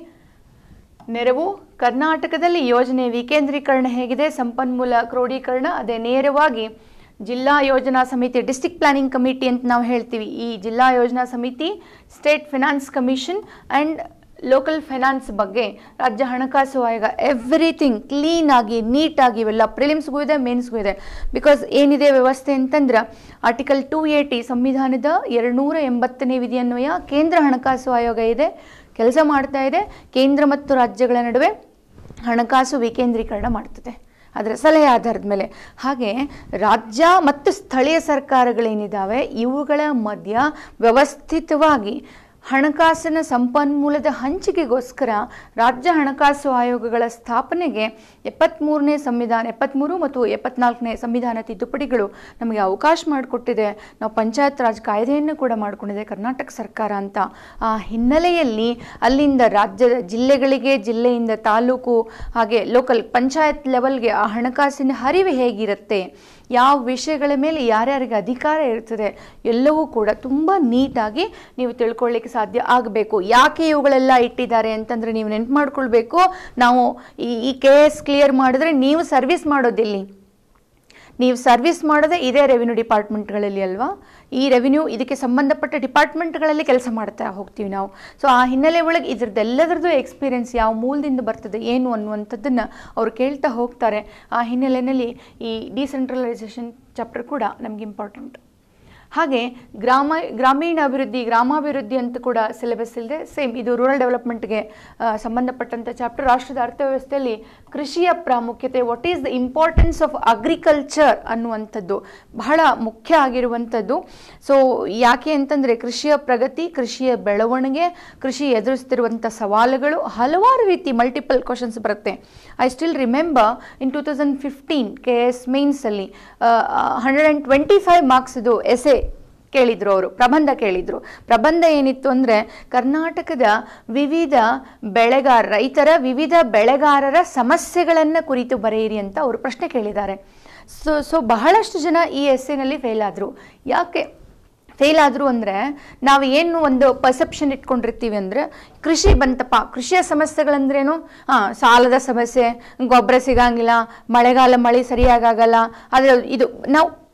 ನೆರವು ಕರ್ನಾಟಕದಲ್ಲಿ ಯೋಜನೆ ವಿಕೇಂದ್ರೀಕರಣ ಹೇಗಿದೆ ಸಂಪನ್ಮೂಲ ಕ್ರೋಢೀಕರಣ ಅದೇ ನೇರವಾಗಿ ಜಿಲ್ಲಾ ಯೋಜನಾ ಸಮಿತಿ ಡಿಸ್ಟಿಕ್ ಪ್ಲಾನಿಂಗ್ ಕಮಿಟಿ ಅಂತ ನಾವು ಹೇಳ್ತೀವಿ ಈ ಜಿಲ್ಲಾ ಯೋಜನಾ ಸಮಿತಿ state finance commission and local finance ಬಗ್ಗೆ ರಾಜ್ಯ ಹಣಕಾಸು ಆಯೋಗ ಎವ್ರಿಥಿಂಗ್ ಕ್ಲೀನಾಗಿ ನೀಟಾಗಿ ಇವೆಲ್ಲ ಪ್ರಿಲಿಮ್ಸ್ಗೂ ಇದೆ ಮೇನ್ಸ್ಗೂ ಇದೆ ಬಿಕಾಸ್ ಏನಿದೆ ವ್ಯವಸ್ಥೆ ಅಂತಂದ್ರೆ ಆರ್ಟಿಕಲ್ ಟೂ ಏಯ್ಟಿ ಸಂವಿಧಾನದ ಎರಡುನೂರ ಎಂಬತ್ತನೇ ವಿಧಿಯನ್ವಯ ಕೇಂದ್ರ ಹಣಕಾಸು ಆಯೋಗ ಇದೆ ಕೆಲಸ ಮಾಡ್ತಾ ಇದೆ ಕೇಂದ್ರ ಮತ್ತು ರಾಜ್ಯಗಳ ನಡುವೆ ಹಣಕಾಸು ವಿಕೇಂದ್ರೀಕರಣ ಮಾಡ್ತದೆ ಅದರ ಸಲಹೆ ಆಧಾರದ ಮೇಲೆ ಹಾಗೆ ರಾಜ್ಯ ಮತ್ತು ಸ್ಥಳೀಯ ಸರ್ಕಾರಗಳೇನಿದ್ದಾವೆ ಇವುಗಳ ಮಧ್ಯ ವ್ಯವಸ್ಥಿತವಾಗಿ ಹಣಕಾಸಿನ ಸಂಪನ್ಮೂಲದ ಹಂಚಿಕೆಗೋಸ್ಕರ ರಾಜ್ಯ ಹಣಕಾಸು ಆಯೋಗಗಳ ಸ್ಥಾಪನೆಗೆ ಎಪ್ಪತ್ತ್ಮೂರನೇ ಸಂವಿಧಾನ ಎಪ್ಪತ್ತ್ಮೂರು ಮತ್ತು ಎಪ್ಪತ್ನಾಲ್ಕನೇ ಸಂವಿಧಾನ ತಿದ್ದುಪಡಿಗಳು ನಮಗೆ ಅವಕಾಶ ಮಾಡಿಕೊಟ್ಟಿದೆ ನಾವು ಪಂಚಾಯತ್ ರಾಜ್ ಕಾಯ್ದೆಯನ್ನು ಕೂಡ ಮಾಡಿಕೊಂಡಿದೆ ಕರ್ನಾಟಕ ಸರ್ಕಾರ ಅಂತ ಆ ಹಿನ್ನೆಲೆಯಲ್ಲಿ ಅಲ್ಲಿಂದ ರಾಜ್ಯದ ಜಿಲ್ಲೆಗಳಿಗೆ ಜಿಲ್ಲೆಯಿಂದ ತಾಲೂಕು ಹಾಗೆ ಲೋಕಲ್ ಪಂಚಾಯತ್ ಲೆವೆಲ್ಗೆ ಆ ಹಣಕಾಸಿನ ಹರಿವು ಹೇಗಿರುತ್ತೆ ಯಾವ ವಿಷಯಗಳ ಮೇಲೆ ಯಾರ್ಯಾರಿಗೆ ಅಧಿಕಾರ ಇರ್ತದೆ ಎಲ್ಲವೂ ಕೂಡ ತುಂಬ ನೀಟಾಗಿ ನೀವು ತಿಳ್ಕೊಳ್ಳಿಕ್ಕೆ ಸಾಧ್ಯ ಆಗಬೇಕು ಯಾಕೆ ಇವುಗಳೆಲ್ಲ ಇಟ್ಟಿದ್ದಾರೆ ಅಂತಂದರೆ ನೀವು ನೆನ್ಪು ಮಾಡ್ಕೊಳ್ಬೇಕು ನಾವು ಈ ಈ ಕೆ ಎಸ್ ಕ್ಲಿಯರ್ ಮಾಡಿದ್ರೆ ನೀವು ಸರ್ವಿಸ್ ಮಾಡೋದಿಲ್ಲಿ ನೀವು ಸರ್ವಿಸ್ ಮಾಡೋದೇ ಇದೇ ರೆವಿನ್ಯೂ ಡಿಪಾರ್ಟ್ಮೆಂಟ್ಗಳಲ್ಲಿ ಅಲ್ವಾ ಈ ರೆವಿನ್ಯೂ ಇದಕ್ಕೆ ಸಂಬಂಧಪಟ್ಟ ಡಿಪಾರ್ಟ್ಮೆಂಟ್ಗಳಲ್ಲಿ ಕೆಲಸ ಮಾಡ್ತಾ ಹೋಗ್ತೀವಿ ನಾವು ಸೊ ಆ ಹಿನ್ನೆಲೆ ಒಳಗೆ ಇದ್ರದ್ದೆಲ್ಲದರದ್ದು ಎಕ್ಸ್ಪೀರಿಯನ್ಸ್ ಯಾವ ಮೂಲದಿಂದ ಬರ್ತದೆ ಏನು ಅನ್ನುವಂಥದ್ದನ್ನು ಅವ್ರು ಕೇಳ್ತಾ ಹೋಗ್ತಾರೆ ಆ ಹಿನ್ನೆಲೆಯಲ್ಲಿ ಈ ಡಿಸೆಂಟ್ರಲೈಸೇಷನ್ ಚಾಪ್ಟರ್ ಕೂಡ ನಮ್ಗೆ ಇಂಪಾರ್ಟೆಂಟ್ ಹಾಗೆ ಗ್ರಾಮ ಗ್ರಾಮೀಣ ಅಭಿವೃದ್ಧಿ ಗ್ರಾಮಾಭಿವೃದ್ಧಿ ಅಂತ ಕೂಡ ಸಿಲೆಬಸ್ ಇಲ್ಲದೆ ಸೇಮ್ ಇದು ರೂರಲ್ ಡೆವಲಪ್ಮೆಂಟ್ಗೆ ಸಂಬಂಧಪಟ್ಟಂಥ ಚಾಪ್ಟರ್ ರಾಷ್ಟ್ರದ ಅರ್ಥವ್ಯವಸ್ಥೆಯಲ್ಲಿ ಕೃಷಿಯ ಪ್ರಾಮುಖ್ಯತೆ what is the importance of agriculture ಅನ್ನುವಂಥದ್ದು ಬಹಳ ಮುಖ್ಯ ಆಗಿರುವಂಥದ್ದು ಸೊ ಯಾಕೆ ಅಂತಂದರೆ ಕೃಷಿಯ ಪ್ರಗತಿ ಕೃಷಿಯ ಬೆಳವಣಿಗೆ ಕೃಷಿ ಎದುರಿಸ್ತಿರುವಂಥ ಸವಾಲುಗಳು ಹಲವಾರು ರೀತಿ ಮಲ್ಟಿಪಲ್ ಕ್ವಶನ್ಸ್ ಬರುತ್ತೆ I still remember in two thousand fifteen K S ಮೇನ್ಸಲ್ಲಿ ಹಂಡ್ರೆಡ್ ಆ್ಯಂಡ್ ಟ್ವೆಂಟಿ ಫೈವ್ ಮಾರ್ಕ್ಸ್ದು ಎಸೆ ಕೇಳಿದ್ರು ಅವರು ಪ್ರಬಂಧ ಕೇಳಿದ್ರು ಪ್ರಬಂಧ ಏನಿತ್ತು ಅಂದರೆ ಕರ್ನಾಟಕದ ವಿವಿಧ ಬೆಳೆಗಾರ ರೈತರ ವಿವಿಧ ಬೆಳೆಗಾರರ ಸಮಸ್ಯೆಗಳನ್ನು ಕುರಿತು ಬರೆಯಿರಿ ಅಂತ ಅವರು ಪ್ರಶ್ನೆ ಕೇಳಿದ್ದಾರೆ ಸೊ ಸೊ ಬಹಳಷ್ಟು ಜನ ಈ ಎಸ್ಸೆನಲ್ಲಿ ಫೇಲ್ ಆದರು ಯಾಕೆ ಫೇಲ್ ಆದರು ಅಂದರೆ ನಾವು ಏನು ಒಂದು ಪರ್ಸೆಪ್ಷನ್ ಇಟ್ಕೊಂಡಿರ್ತೀವಿ ಅಂದರೆ ಕೃಷಿ ಬಂತಪ್ಪ ಕೃಷಿಯ ಸಮಸ್ಯೆಗಳಂದ್ರೇನು ಹಾಂ ಸಾಲದ ಸಮಸ್ಯೆ ಗೊಬ್ಬರ ಸಿಗಂಗಿಲ್ಲ ಮಳೆಗಾಲ ಮಳೆ ಸರಿಯಾಗಲ್ಲ ಆದರೆ ಇದು ನಾವು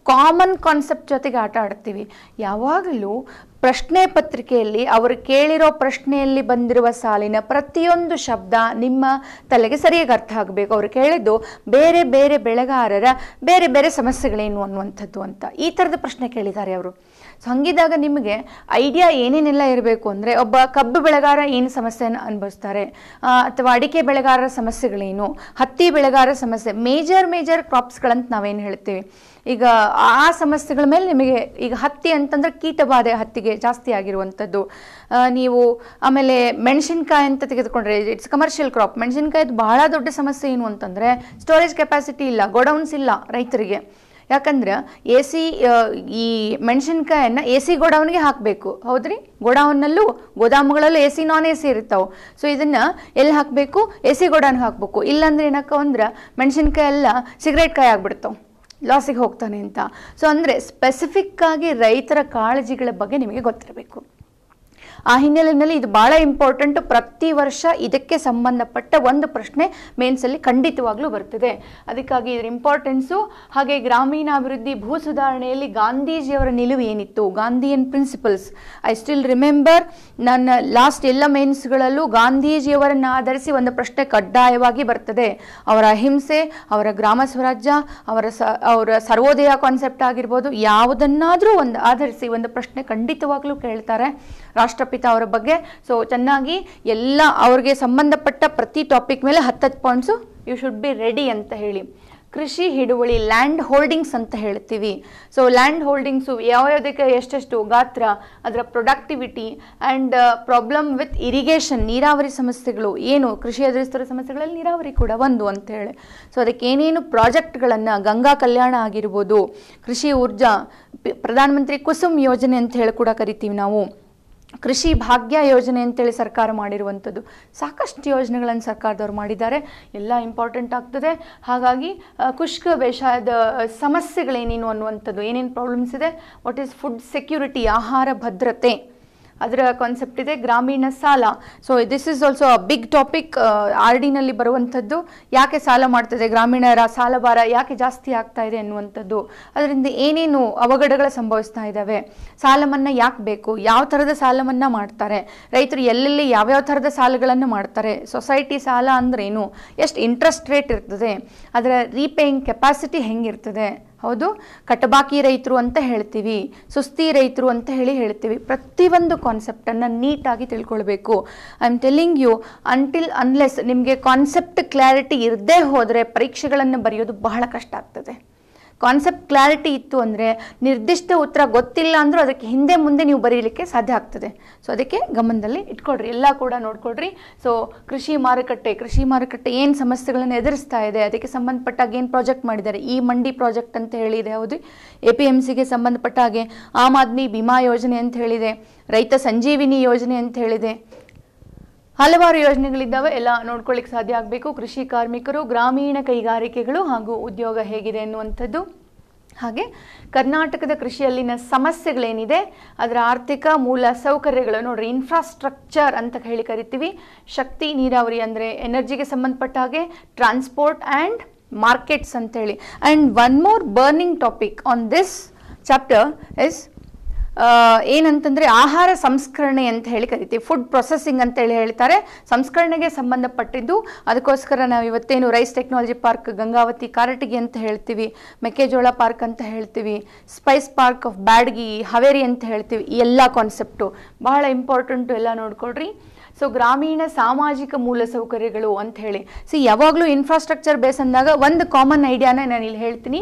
ಕಾಮನ್ ಕಾನ್ಸೆಪ್ಟ್ ಜೊತೆಗೆ ಆಟ ಆಡ್ತೀವಿ ಯಾವಾಗಲೂ ಪ್ರಶ್ನೆ ಪತ್ರಿಕೆಯಲ್ಲಿ ಅವರು ಕೇಳಿರೋ ಪ್ರಶ್ನೆಯಲ್ಲಿ ಬಂದಿರುವ ಸಾಲಿನ ಪ್ರತಿಯೊಂದು ಶಬ್ದ ನಿಮ್ಮ ತಲೆಗೆ ಸರಿಯಾಗಿ ಅರ್ಥ ಆಗಬೇಕು ಅವರು ಕೇಳಿದ್ದು ಬೇರೆ ಬೇರೆ ಬೆಳೆಗಾರರ ಬೇರೆ ಬೇರೆ ಸಮಸ್ಯೆಗಳೇನು ಅನ್ನುವಂಥದ್ದು ಅಂತ ಈ ಥರದ ಪ್ರಶ್ನೆ ಕೇಳಿದ್ದಾರೆ ಅವರು ಸೊ ಹಂಗಿದಾಗ ನಿಮಗೆ ಐಡಿಯಾ ಏನೇನೆಲ್ಲ ಇರಬೇಕು ಅಂದರೆ ಒಬ್ಬ ಕಬ್ಬು ಬೆಳೆಗಾರ ಏನು ಸಮಸ್ಯೆಯನ್ನು ಅನುಭವಿಸ್ತಾರೆ ಆ, ಅಥವಾ ಅಡಿಕೆ ಬೆಳೆಗಾರರ ಸಮಸ್ಯೆಗಳೇನು ಹತ್ತಿ ಬೆಳೆಗಾರರ ಸಮಸ್ಯೆ ಮೇಜರ್ ಮೇಜರ್ ಕ್ರಾಪ್ಸ್ಗಳಂತ ನಾವೇನು ಹೇಳ್ತೀವಿ ಈಗ ಆ ಸಮಸ್ಯೆಗಳ ಮೇಲೆ ನಿಮಗೆ ಈಗ ಹತ್ತಿ ಅಂತಂದ್ರೆ ಕೀಟಬಾಧೆ ಹತ್ತಿಗೆ ಜಾಸ್ತಿ ಆಗಿರುವಂಥದ್ದು ಆ, ನೀವು ಆಮೇಲೆ ಮೆಣಸಿನ್ಕಾಯಿ ಅಂತ ತೆಗೆದುಕೊಂಡ್ರೆ ಇಟ್ಸ್ ಕಮರ್ಷಿಯಲ್ ಕ್ರಾಪ್ ಮೆಣಸಿನ್ಕಾಯ್ದು ಬಹಳ ದೊಡ್ಡ ಸಮಸ್ಯೆ ಏನು ಅಂತಂದರೆ ಸ್ಟೋರೇಜ್ ಕೆಪಾಸಿಟಿ ಇಲ್ಲ ಗೋಡೌನ್ಸ್ ಇಲ್ಲ ರೈತರಿಗೆ ಯಾಕಂದ್ರೆ ಎ ಸಿ ಈ ಮೆಣಸಿನ್ಕಾಯನ್ನು ಎ ಸಿ ಗೋಡೌನ್ಗೆ ಹಾಕಬೇಕು ಹೌದ್ರಿ ಗೋಡೌನ್ನಲ್ಲೂ ಗೋದಾಮುಗಳಲ್ಲೂ A C non A C ಇರ್ತಾವೆ ಸೊ ಇದನ್ನು ಎಲ್ಲಿ ಹಾಕಬೇಕು ಎ ಸಿ ಗೋಡೌನ್ಗೆ ಹಾಕಬೇಕು ಇಲ್ಲಾಂದ್ರೆ ಏನಕ್ಕ ಅಂದ್ರೆ ಮೆಣಸಿನ್ಕಾಯಿ ಎಲ್ಲ ಸಿಗರೇಟ್ ಕಾಯಿ ಆಗ್ಬಿಡ್ತಾವೆ ಲಾಸಿಗೆ ಹೋಗ್ತಾನೆ ಅಂತ ಸೊ ಅಂದರೆ ಸ್ಪೆಸಿಫಿಕ್ ಆಗಿ ರೈತರ ಕಾಳಜಿಗಳ ಬಗ್ಗೆ ನಿಮಗೆ ಗೊತ್ತಿರಬೇಕು ಆ ಹಿನ್ನೆಲೆಯಲ್ಲಿ ಇದು ಬಹಳ ಇಂಪಾರ್ಟೆಂಟ್ ಪ್ರತಿ ವರ್ಷ ಇದಕ್ಕೆ ಸಂಬಂಧಪಟ್ಟ ಒಂದು ಪ್ರಶ್ನೆ ಮೇನ್ಸಲ್ಲಿ ಖಂಡಿತವಾಗ್ಲೂ ಬರ್ತದೆ ಅದಕ್ಕಾಗಿ ಇದರ ಇಂಪಾರ್ಟೆನ್ಸು ಹಾಗೆ ಗ್ರಾಮೀಣಾಭಿವೃದ್ಧಿ ಭೂ ಸುಧಾರಣೆಯಲ್ಲಿ ಗಾಂಧೀಜಿಯವರ ನಿಲುವು ಏನಿತ್ತು Gandhian principles I still remember ನನ್ನ ಲಾಸ್ಟ್ ಎಲ್ಲ ಮೇನ್ಸ್ಗಳಲ್ಲೂ ಗಾಂಧೀಜಿಯವರನ್ನು ಆಧರಿಸಿ ಒಂದು ಪ್ರಶ್ನೆ ಕಡ್ಡಾಯವಾಗಿ ಬರ್ತದೆ ಅವರ ಅಹಿಂಸೆ ಅವರ ಗ್ರಾಮ ಸ್ವರಾಜ್ಯ ಅವರ ಸ ಅವರ ಸರ್ವೋದಯ ಕಾನ್ಸೆಪ್ಟ್ ಆಗಿರ್ಬೋದು ಯಾವುದನ್ನಾದರೂ ಒಂದು ಆಧರಿಸಿ ಒಂದು ಪ್ರಶ್ನೆ ಖಂಡಿತವಾಗ್ಲೂ ಕೇಳ್ತಾರೆ ರಾಷ್ಟ್ರಪಿತ ಅವರ ಬಗ್ಗೆ ಸೊ ಚೆನ್ನಾಗಿ ಎಲ್ಲ ಅವ್ರಿಗೆ ಸಂಬಂಧಪಟ್ಟ ಪ್ರತಿ ಟಾಪಿಕ್ ಮೇಲೆ ಹತ್ತತ್ತು points you should be ready ಅಂತ ಹೇಳಿ ಕೃಷಿ ಹಿಡುವಳಿ ಲ್ಯಾಂಡ್ ಹೋಲ್ಡಿಂಗ್ಸ್ ಅಂತ ಹೇಳ್ತೀವಿ ಸೊ ಲ್ಯಾಂಡ್ ಹೋಲ್ಡಿಂಗ್ಸು ಯಾವ್ಯಾವುದಕ್ಕೆ ಎಷ್ಟೆಷ್ಟು ಗಾತ್ರ ಅದರ productivity and problem with irrigation ನೀರಾವರಿ ಸಮಸ್ಯೆಗಳು ಏನು ಕೃಷಿ ಎದುರಿಸ್ತಿರೋ ಸಮಸ್ಯೆಗಳಲ್ಲಿ ನೀರಾವರಿ ಕೂಡ ಒಂದು ಅಂತ ಹೇಳಿ ಸೊ ಅದಕ್ಕೆ ಏನೇನು ಪ್ರಾಜೆಕ್ಟ್ಗಳನ್ನು ಗಂಗಾ ಕಲ್ಯಾಣ ಆಗಿರ್ಬೋದು ಕೃಷಿ ಊರ್ಜಾ ಪಿ- ಪ್ರಧಾನಮಂತ್ರಿ ಕುಸುಮ್ ಯೋಜನೆ ಅಂತ ಹೇಳಿ ಕೂಡ ಕರಿತೀವಿ ನಾವು ಕೃಷಿ ಭಾಗ್ಯ ಯೋಜನೆ ಅಂತೇಳಿ ಸರ್ಕಾರ ಮಾಡಿರುವಂಥದ್ದು ಸಾಕಷ್ಟು ಯೋಜನೆಗಳನ್ನು ಸರ್ಕಾರದವ್ರು ಮಾಡಿದ್ದಾರೆ ಎಲ್ಲ ಇಂಪಾರ್ಟೆಂಟ್ ಆಗ್ತದೆ ಹಾಗಾಗಿ ಆ, ಕುಷ್ಕ ಬೇಸಾಯದ ಸಮಸ್ಯೆಗಳೇನೇನು ಅನ್ನುವಂಥದ್ದು ಏನೇನು ಪ್ರಾಬ್ಲಮ್ಸ್ ಇದೆ ವಾಟ್ ಈಸ್ ಫುಡ್ ಸೆಕ್ಯೂರಿಟಿ ಆಹಾರ ಭದ್ರತೆ ಅದರ ಕಾನ್ಸೆಪ್ಟ್ ಇದೆ ಗ್ರಾಮೀಣ ಸಾಲ so this is also a big topic R ಡಿನಲ್ಲಿ ಬರುವಂಥದ್ದು ಯಾಕೆ ಸಾಲ ಮಾಡ್ತದೆ ಗ್ರಾಮೀಣರ ಸಾಲ ಭಾರ ಯಾಕೆ ಜಾಸ್ತಿ ಆಗ್ತಾ ಇದೆ ಅನ್ನುವಂಥದ್ದು ಅದರಿಂದ ಏನೇನು ಅವಘಡಗಳು ಸಂಭವಿಸ್ತಾ ಇದ್ದಾವೆ ಸಾಲ ಮನ್ನಾ ಯಾಕೆ ಬೇಕು ಯಾವ ಥರದ ಸಾಲ ಮನ್ನಾ ಮಾಡ್ತಾರೆ ರೈತರು ಎಲ್ಲೆಲ್ಲಿ ಯಾವ್ಯಾವ ಥರದ ಸಾಲಗಳನ್ನು ಮಾಡ್ತಾರೆ ಸೊಸೈಟಿ ಸಾಲ ಅಂದ್ರೇನು ಎಷ್ಟು ಇಂಟ್ರೆಸ್ಟ್ ರೇಟ್ ಇರ್ತದೆ ಅದರ ರೀಪೇಯಿಂಗ್ ಕೆಪಾಸಿಟಿ ಹೆಂಗಿರ್ತದೆ ಹೌದು ಕಟಬಾಕಿ ರೈತರು ಅಂತ ಹೇಳ್ತೀವಿ ಸುಸ್ತಿ ರೈತರು ಅಂತ ಹೇಳಿ ಹೇಳ್ತೀವಿ ಪ್ರತಿಯೊಂದು ಕಾನ್ಸೆಪ್ಟನ್ನು ನೀಟಾಗಿ ತಿಳ್ಕೊಳ್ಬೇಕು I am telling you until unless ನಿಮಗೆ ಕಾನ್ಸೆಪ್ಟ್ ಕ್ಲಾರಿಟಿ ಇರದೇ ಹೋದರೆ ಪರೀಕ್ಷೆಗಳನ್ನು ಬರೆಯೋದು ಬಹಳ ಕಷ್ಟ ಆಗ್ತದೆ ಕಾನ್ಸೆಪ್ಟ್ ಕ್ಲಾರಿಟಿ ಇತ್ತು ಅಂದರೆ ನಿರ್ದಿಷ್ಟ ಉತ್ತರ ಗೊತ್ತಿಲ್ಲ ಅಂದರೂ ಅದಕ್ಕೆ ಹಿಂದೆ ಮುಂದೆ ನೀವು ಬರೀಲಿಕ್ಕೆ ಸಾಧ್ಯ ಆಗ್ತದೆ ಸೊ ಅದಕ್ಕೆ ಗಮನದಲ್ಲಿ ಇಟ್ಕೊಳ್ರಿ ಎಲ್ಲ ಕೂಡ ನೋಡ್ಕೊಳ್ರಿ ಸೊ ಕೃಷಿ ಮಾರುಕಟ್ಟೆ ಕೃಷಿ ಮಾರುಕಟ್ಟೆ ಏನು ಸಮಸ್ಯೆಗಳನ್ನು ಎದುರಿಸ್ತಾ ಇದೆ ಅದಕ್ಕೆ ಸಂಬಂಧಪಟ್ಟಾಗ ಏನು ಪ್ರಾಜೆಕ್ಟ್ ಮಾಡಿದ್ದಾರೆ ಈ ಮಂಡಿ ಪ್ರಾಜೆಕ್ಟ್ ಅಂತ ಹೇಳಿದೆ ಹೌದು ಎ ಪಿ ಎಮ್ ಸಿಗೆ ಸಂಬಂಧಪಟ್ಟ ಹಾಗೆ ಆಮ್ ಆದ್ಮಿ ವಿಮಾ ಯೋಜನೆ ಅಂತ ಹೇಳಿದೆ ರೈತ ಸಂಜೀವಿನಿ ಯೋಜನೆ ಅಂತ ಹೇಳಿದೆ ಹಲವಾರು ಯೋಜನೆಗಳಿದ್ದಾವೆ ಎಲ್ಲ ನೋಡ್ಕೊಳ್ಳಿಕ್ಕೆ ಸಾಧ್ಯ ಆಗಬೇಕು ಕೃಷಿ ಕಾರ್ಮಿಕರು ಗ್ರಾಮೀಣ ಕೈಗಾರಿಕೆಗಳು ಹಾಗೂ ಉದ್ಯೋಗ ಹೇಗಿದೆ ಅನ್ನುವಂಥದ್ದು ಹಾಗೆ ಕರ್ನಾಟಕದ ಕೃಷಿಯಲ್ಲಿನ ಸಮಸ್ಯೆಗಳೇನಿದೆ ಅದರ ಆರ್ಥಿಕ ಮೂಲ ಸೌಕರ್ಯಗಳು ನೋಡ್ರಿ ಇನ್ಫ್ರಾಸ್ಟ್ರಕ್ಚರ್ ಅಂತ ಹೇಳಿ ಕರಿತೀವಿ ಶಕ್ತಿ ನೀರಾವರಿ ಅಂದರೆ ಎನರ್ಜಿಗೆ ಸಂಬಂಧಪಟ್ಟ ಹಾಗೆ ಟ್ರಾನ್ಸ್ಪೋರ್ಟ್ ಆ್ಯಂಡ್ ಮಾರ್ಕೆಟ್ಸ್ ಅಂತೇಳಿ and one more burning topic on this chapter is ah, ಏನಂತಂದ್ರೆ ಆಹಾರ ಸಂಸ್ಕರಣೆ ಅಂತ ಹೇಳಿ ಕರಿತೀವಿ ಫುಡ್ ಪ್ರೊಸೆಸಿಂಗ್ ಅಂತ ಹೇಳಿ ಹೇಳ್ತಾರೆ ಸಂಸ್ಕರಣೆಗೆ ಸಂಬಂಧಪಟ್ಟಿದ್ದು ಅದಕ್ಕೋಸ್ಕರ ನಾವು ಇವತ್ತೇನು rice technology park Gangavati Karatagi ಅಂತ ಹೇಳ್ತೀವಿ ಮೆಕ್ಕೆಜೋಳ ಪಾರ್ಕ್ ಅಂತ ಹೇಳ್ತೀವಿ spice park of Byadgi Haveri ಅಂತ ಹೇಳ್ತೀವಿ ಈ ಎಲ್ಲ ಕಾನ್ಸೆಪ್ಟು ಬಹಳ ಇಂಪಾರ್ಟೆಂಟು ಎಲ್ಲ ನೋಡ್ಕೊಳ್ರಿ ಸೊ ಗ್ರಾಮೀಣ ಸಾಮಾಜಿಕ ಮೂಲಸೌಕರ್ಯಗಳು ಅಂತ ಹೇಳಿ ಸಿ ಯಾವಾಗಲೂ ಇನ್ಫ್ರಾಸ್ಟ್ರಕ್ಚರ್ ಬೇಸ್ ಅಂದಾಗ ಒಂದು ಕಾಮನ್ ಐಡಿಯಾನ ನಾನು ಇಲ್ಲಿ ಹೇಳ್ತೀನಿ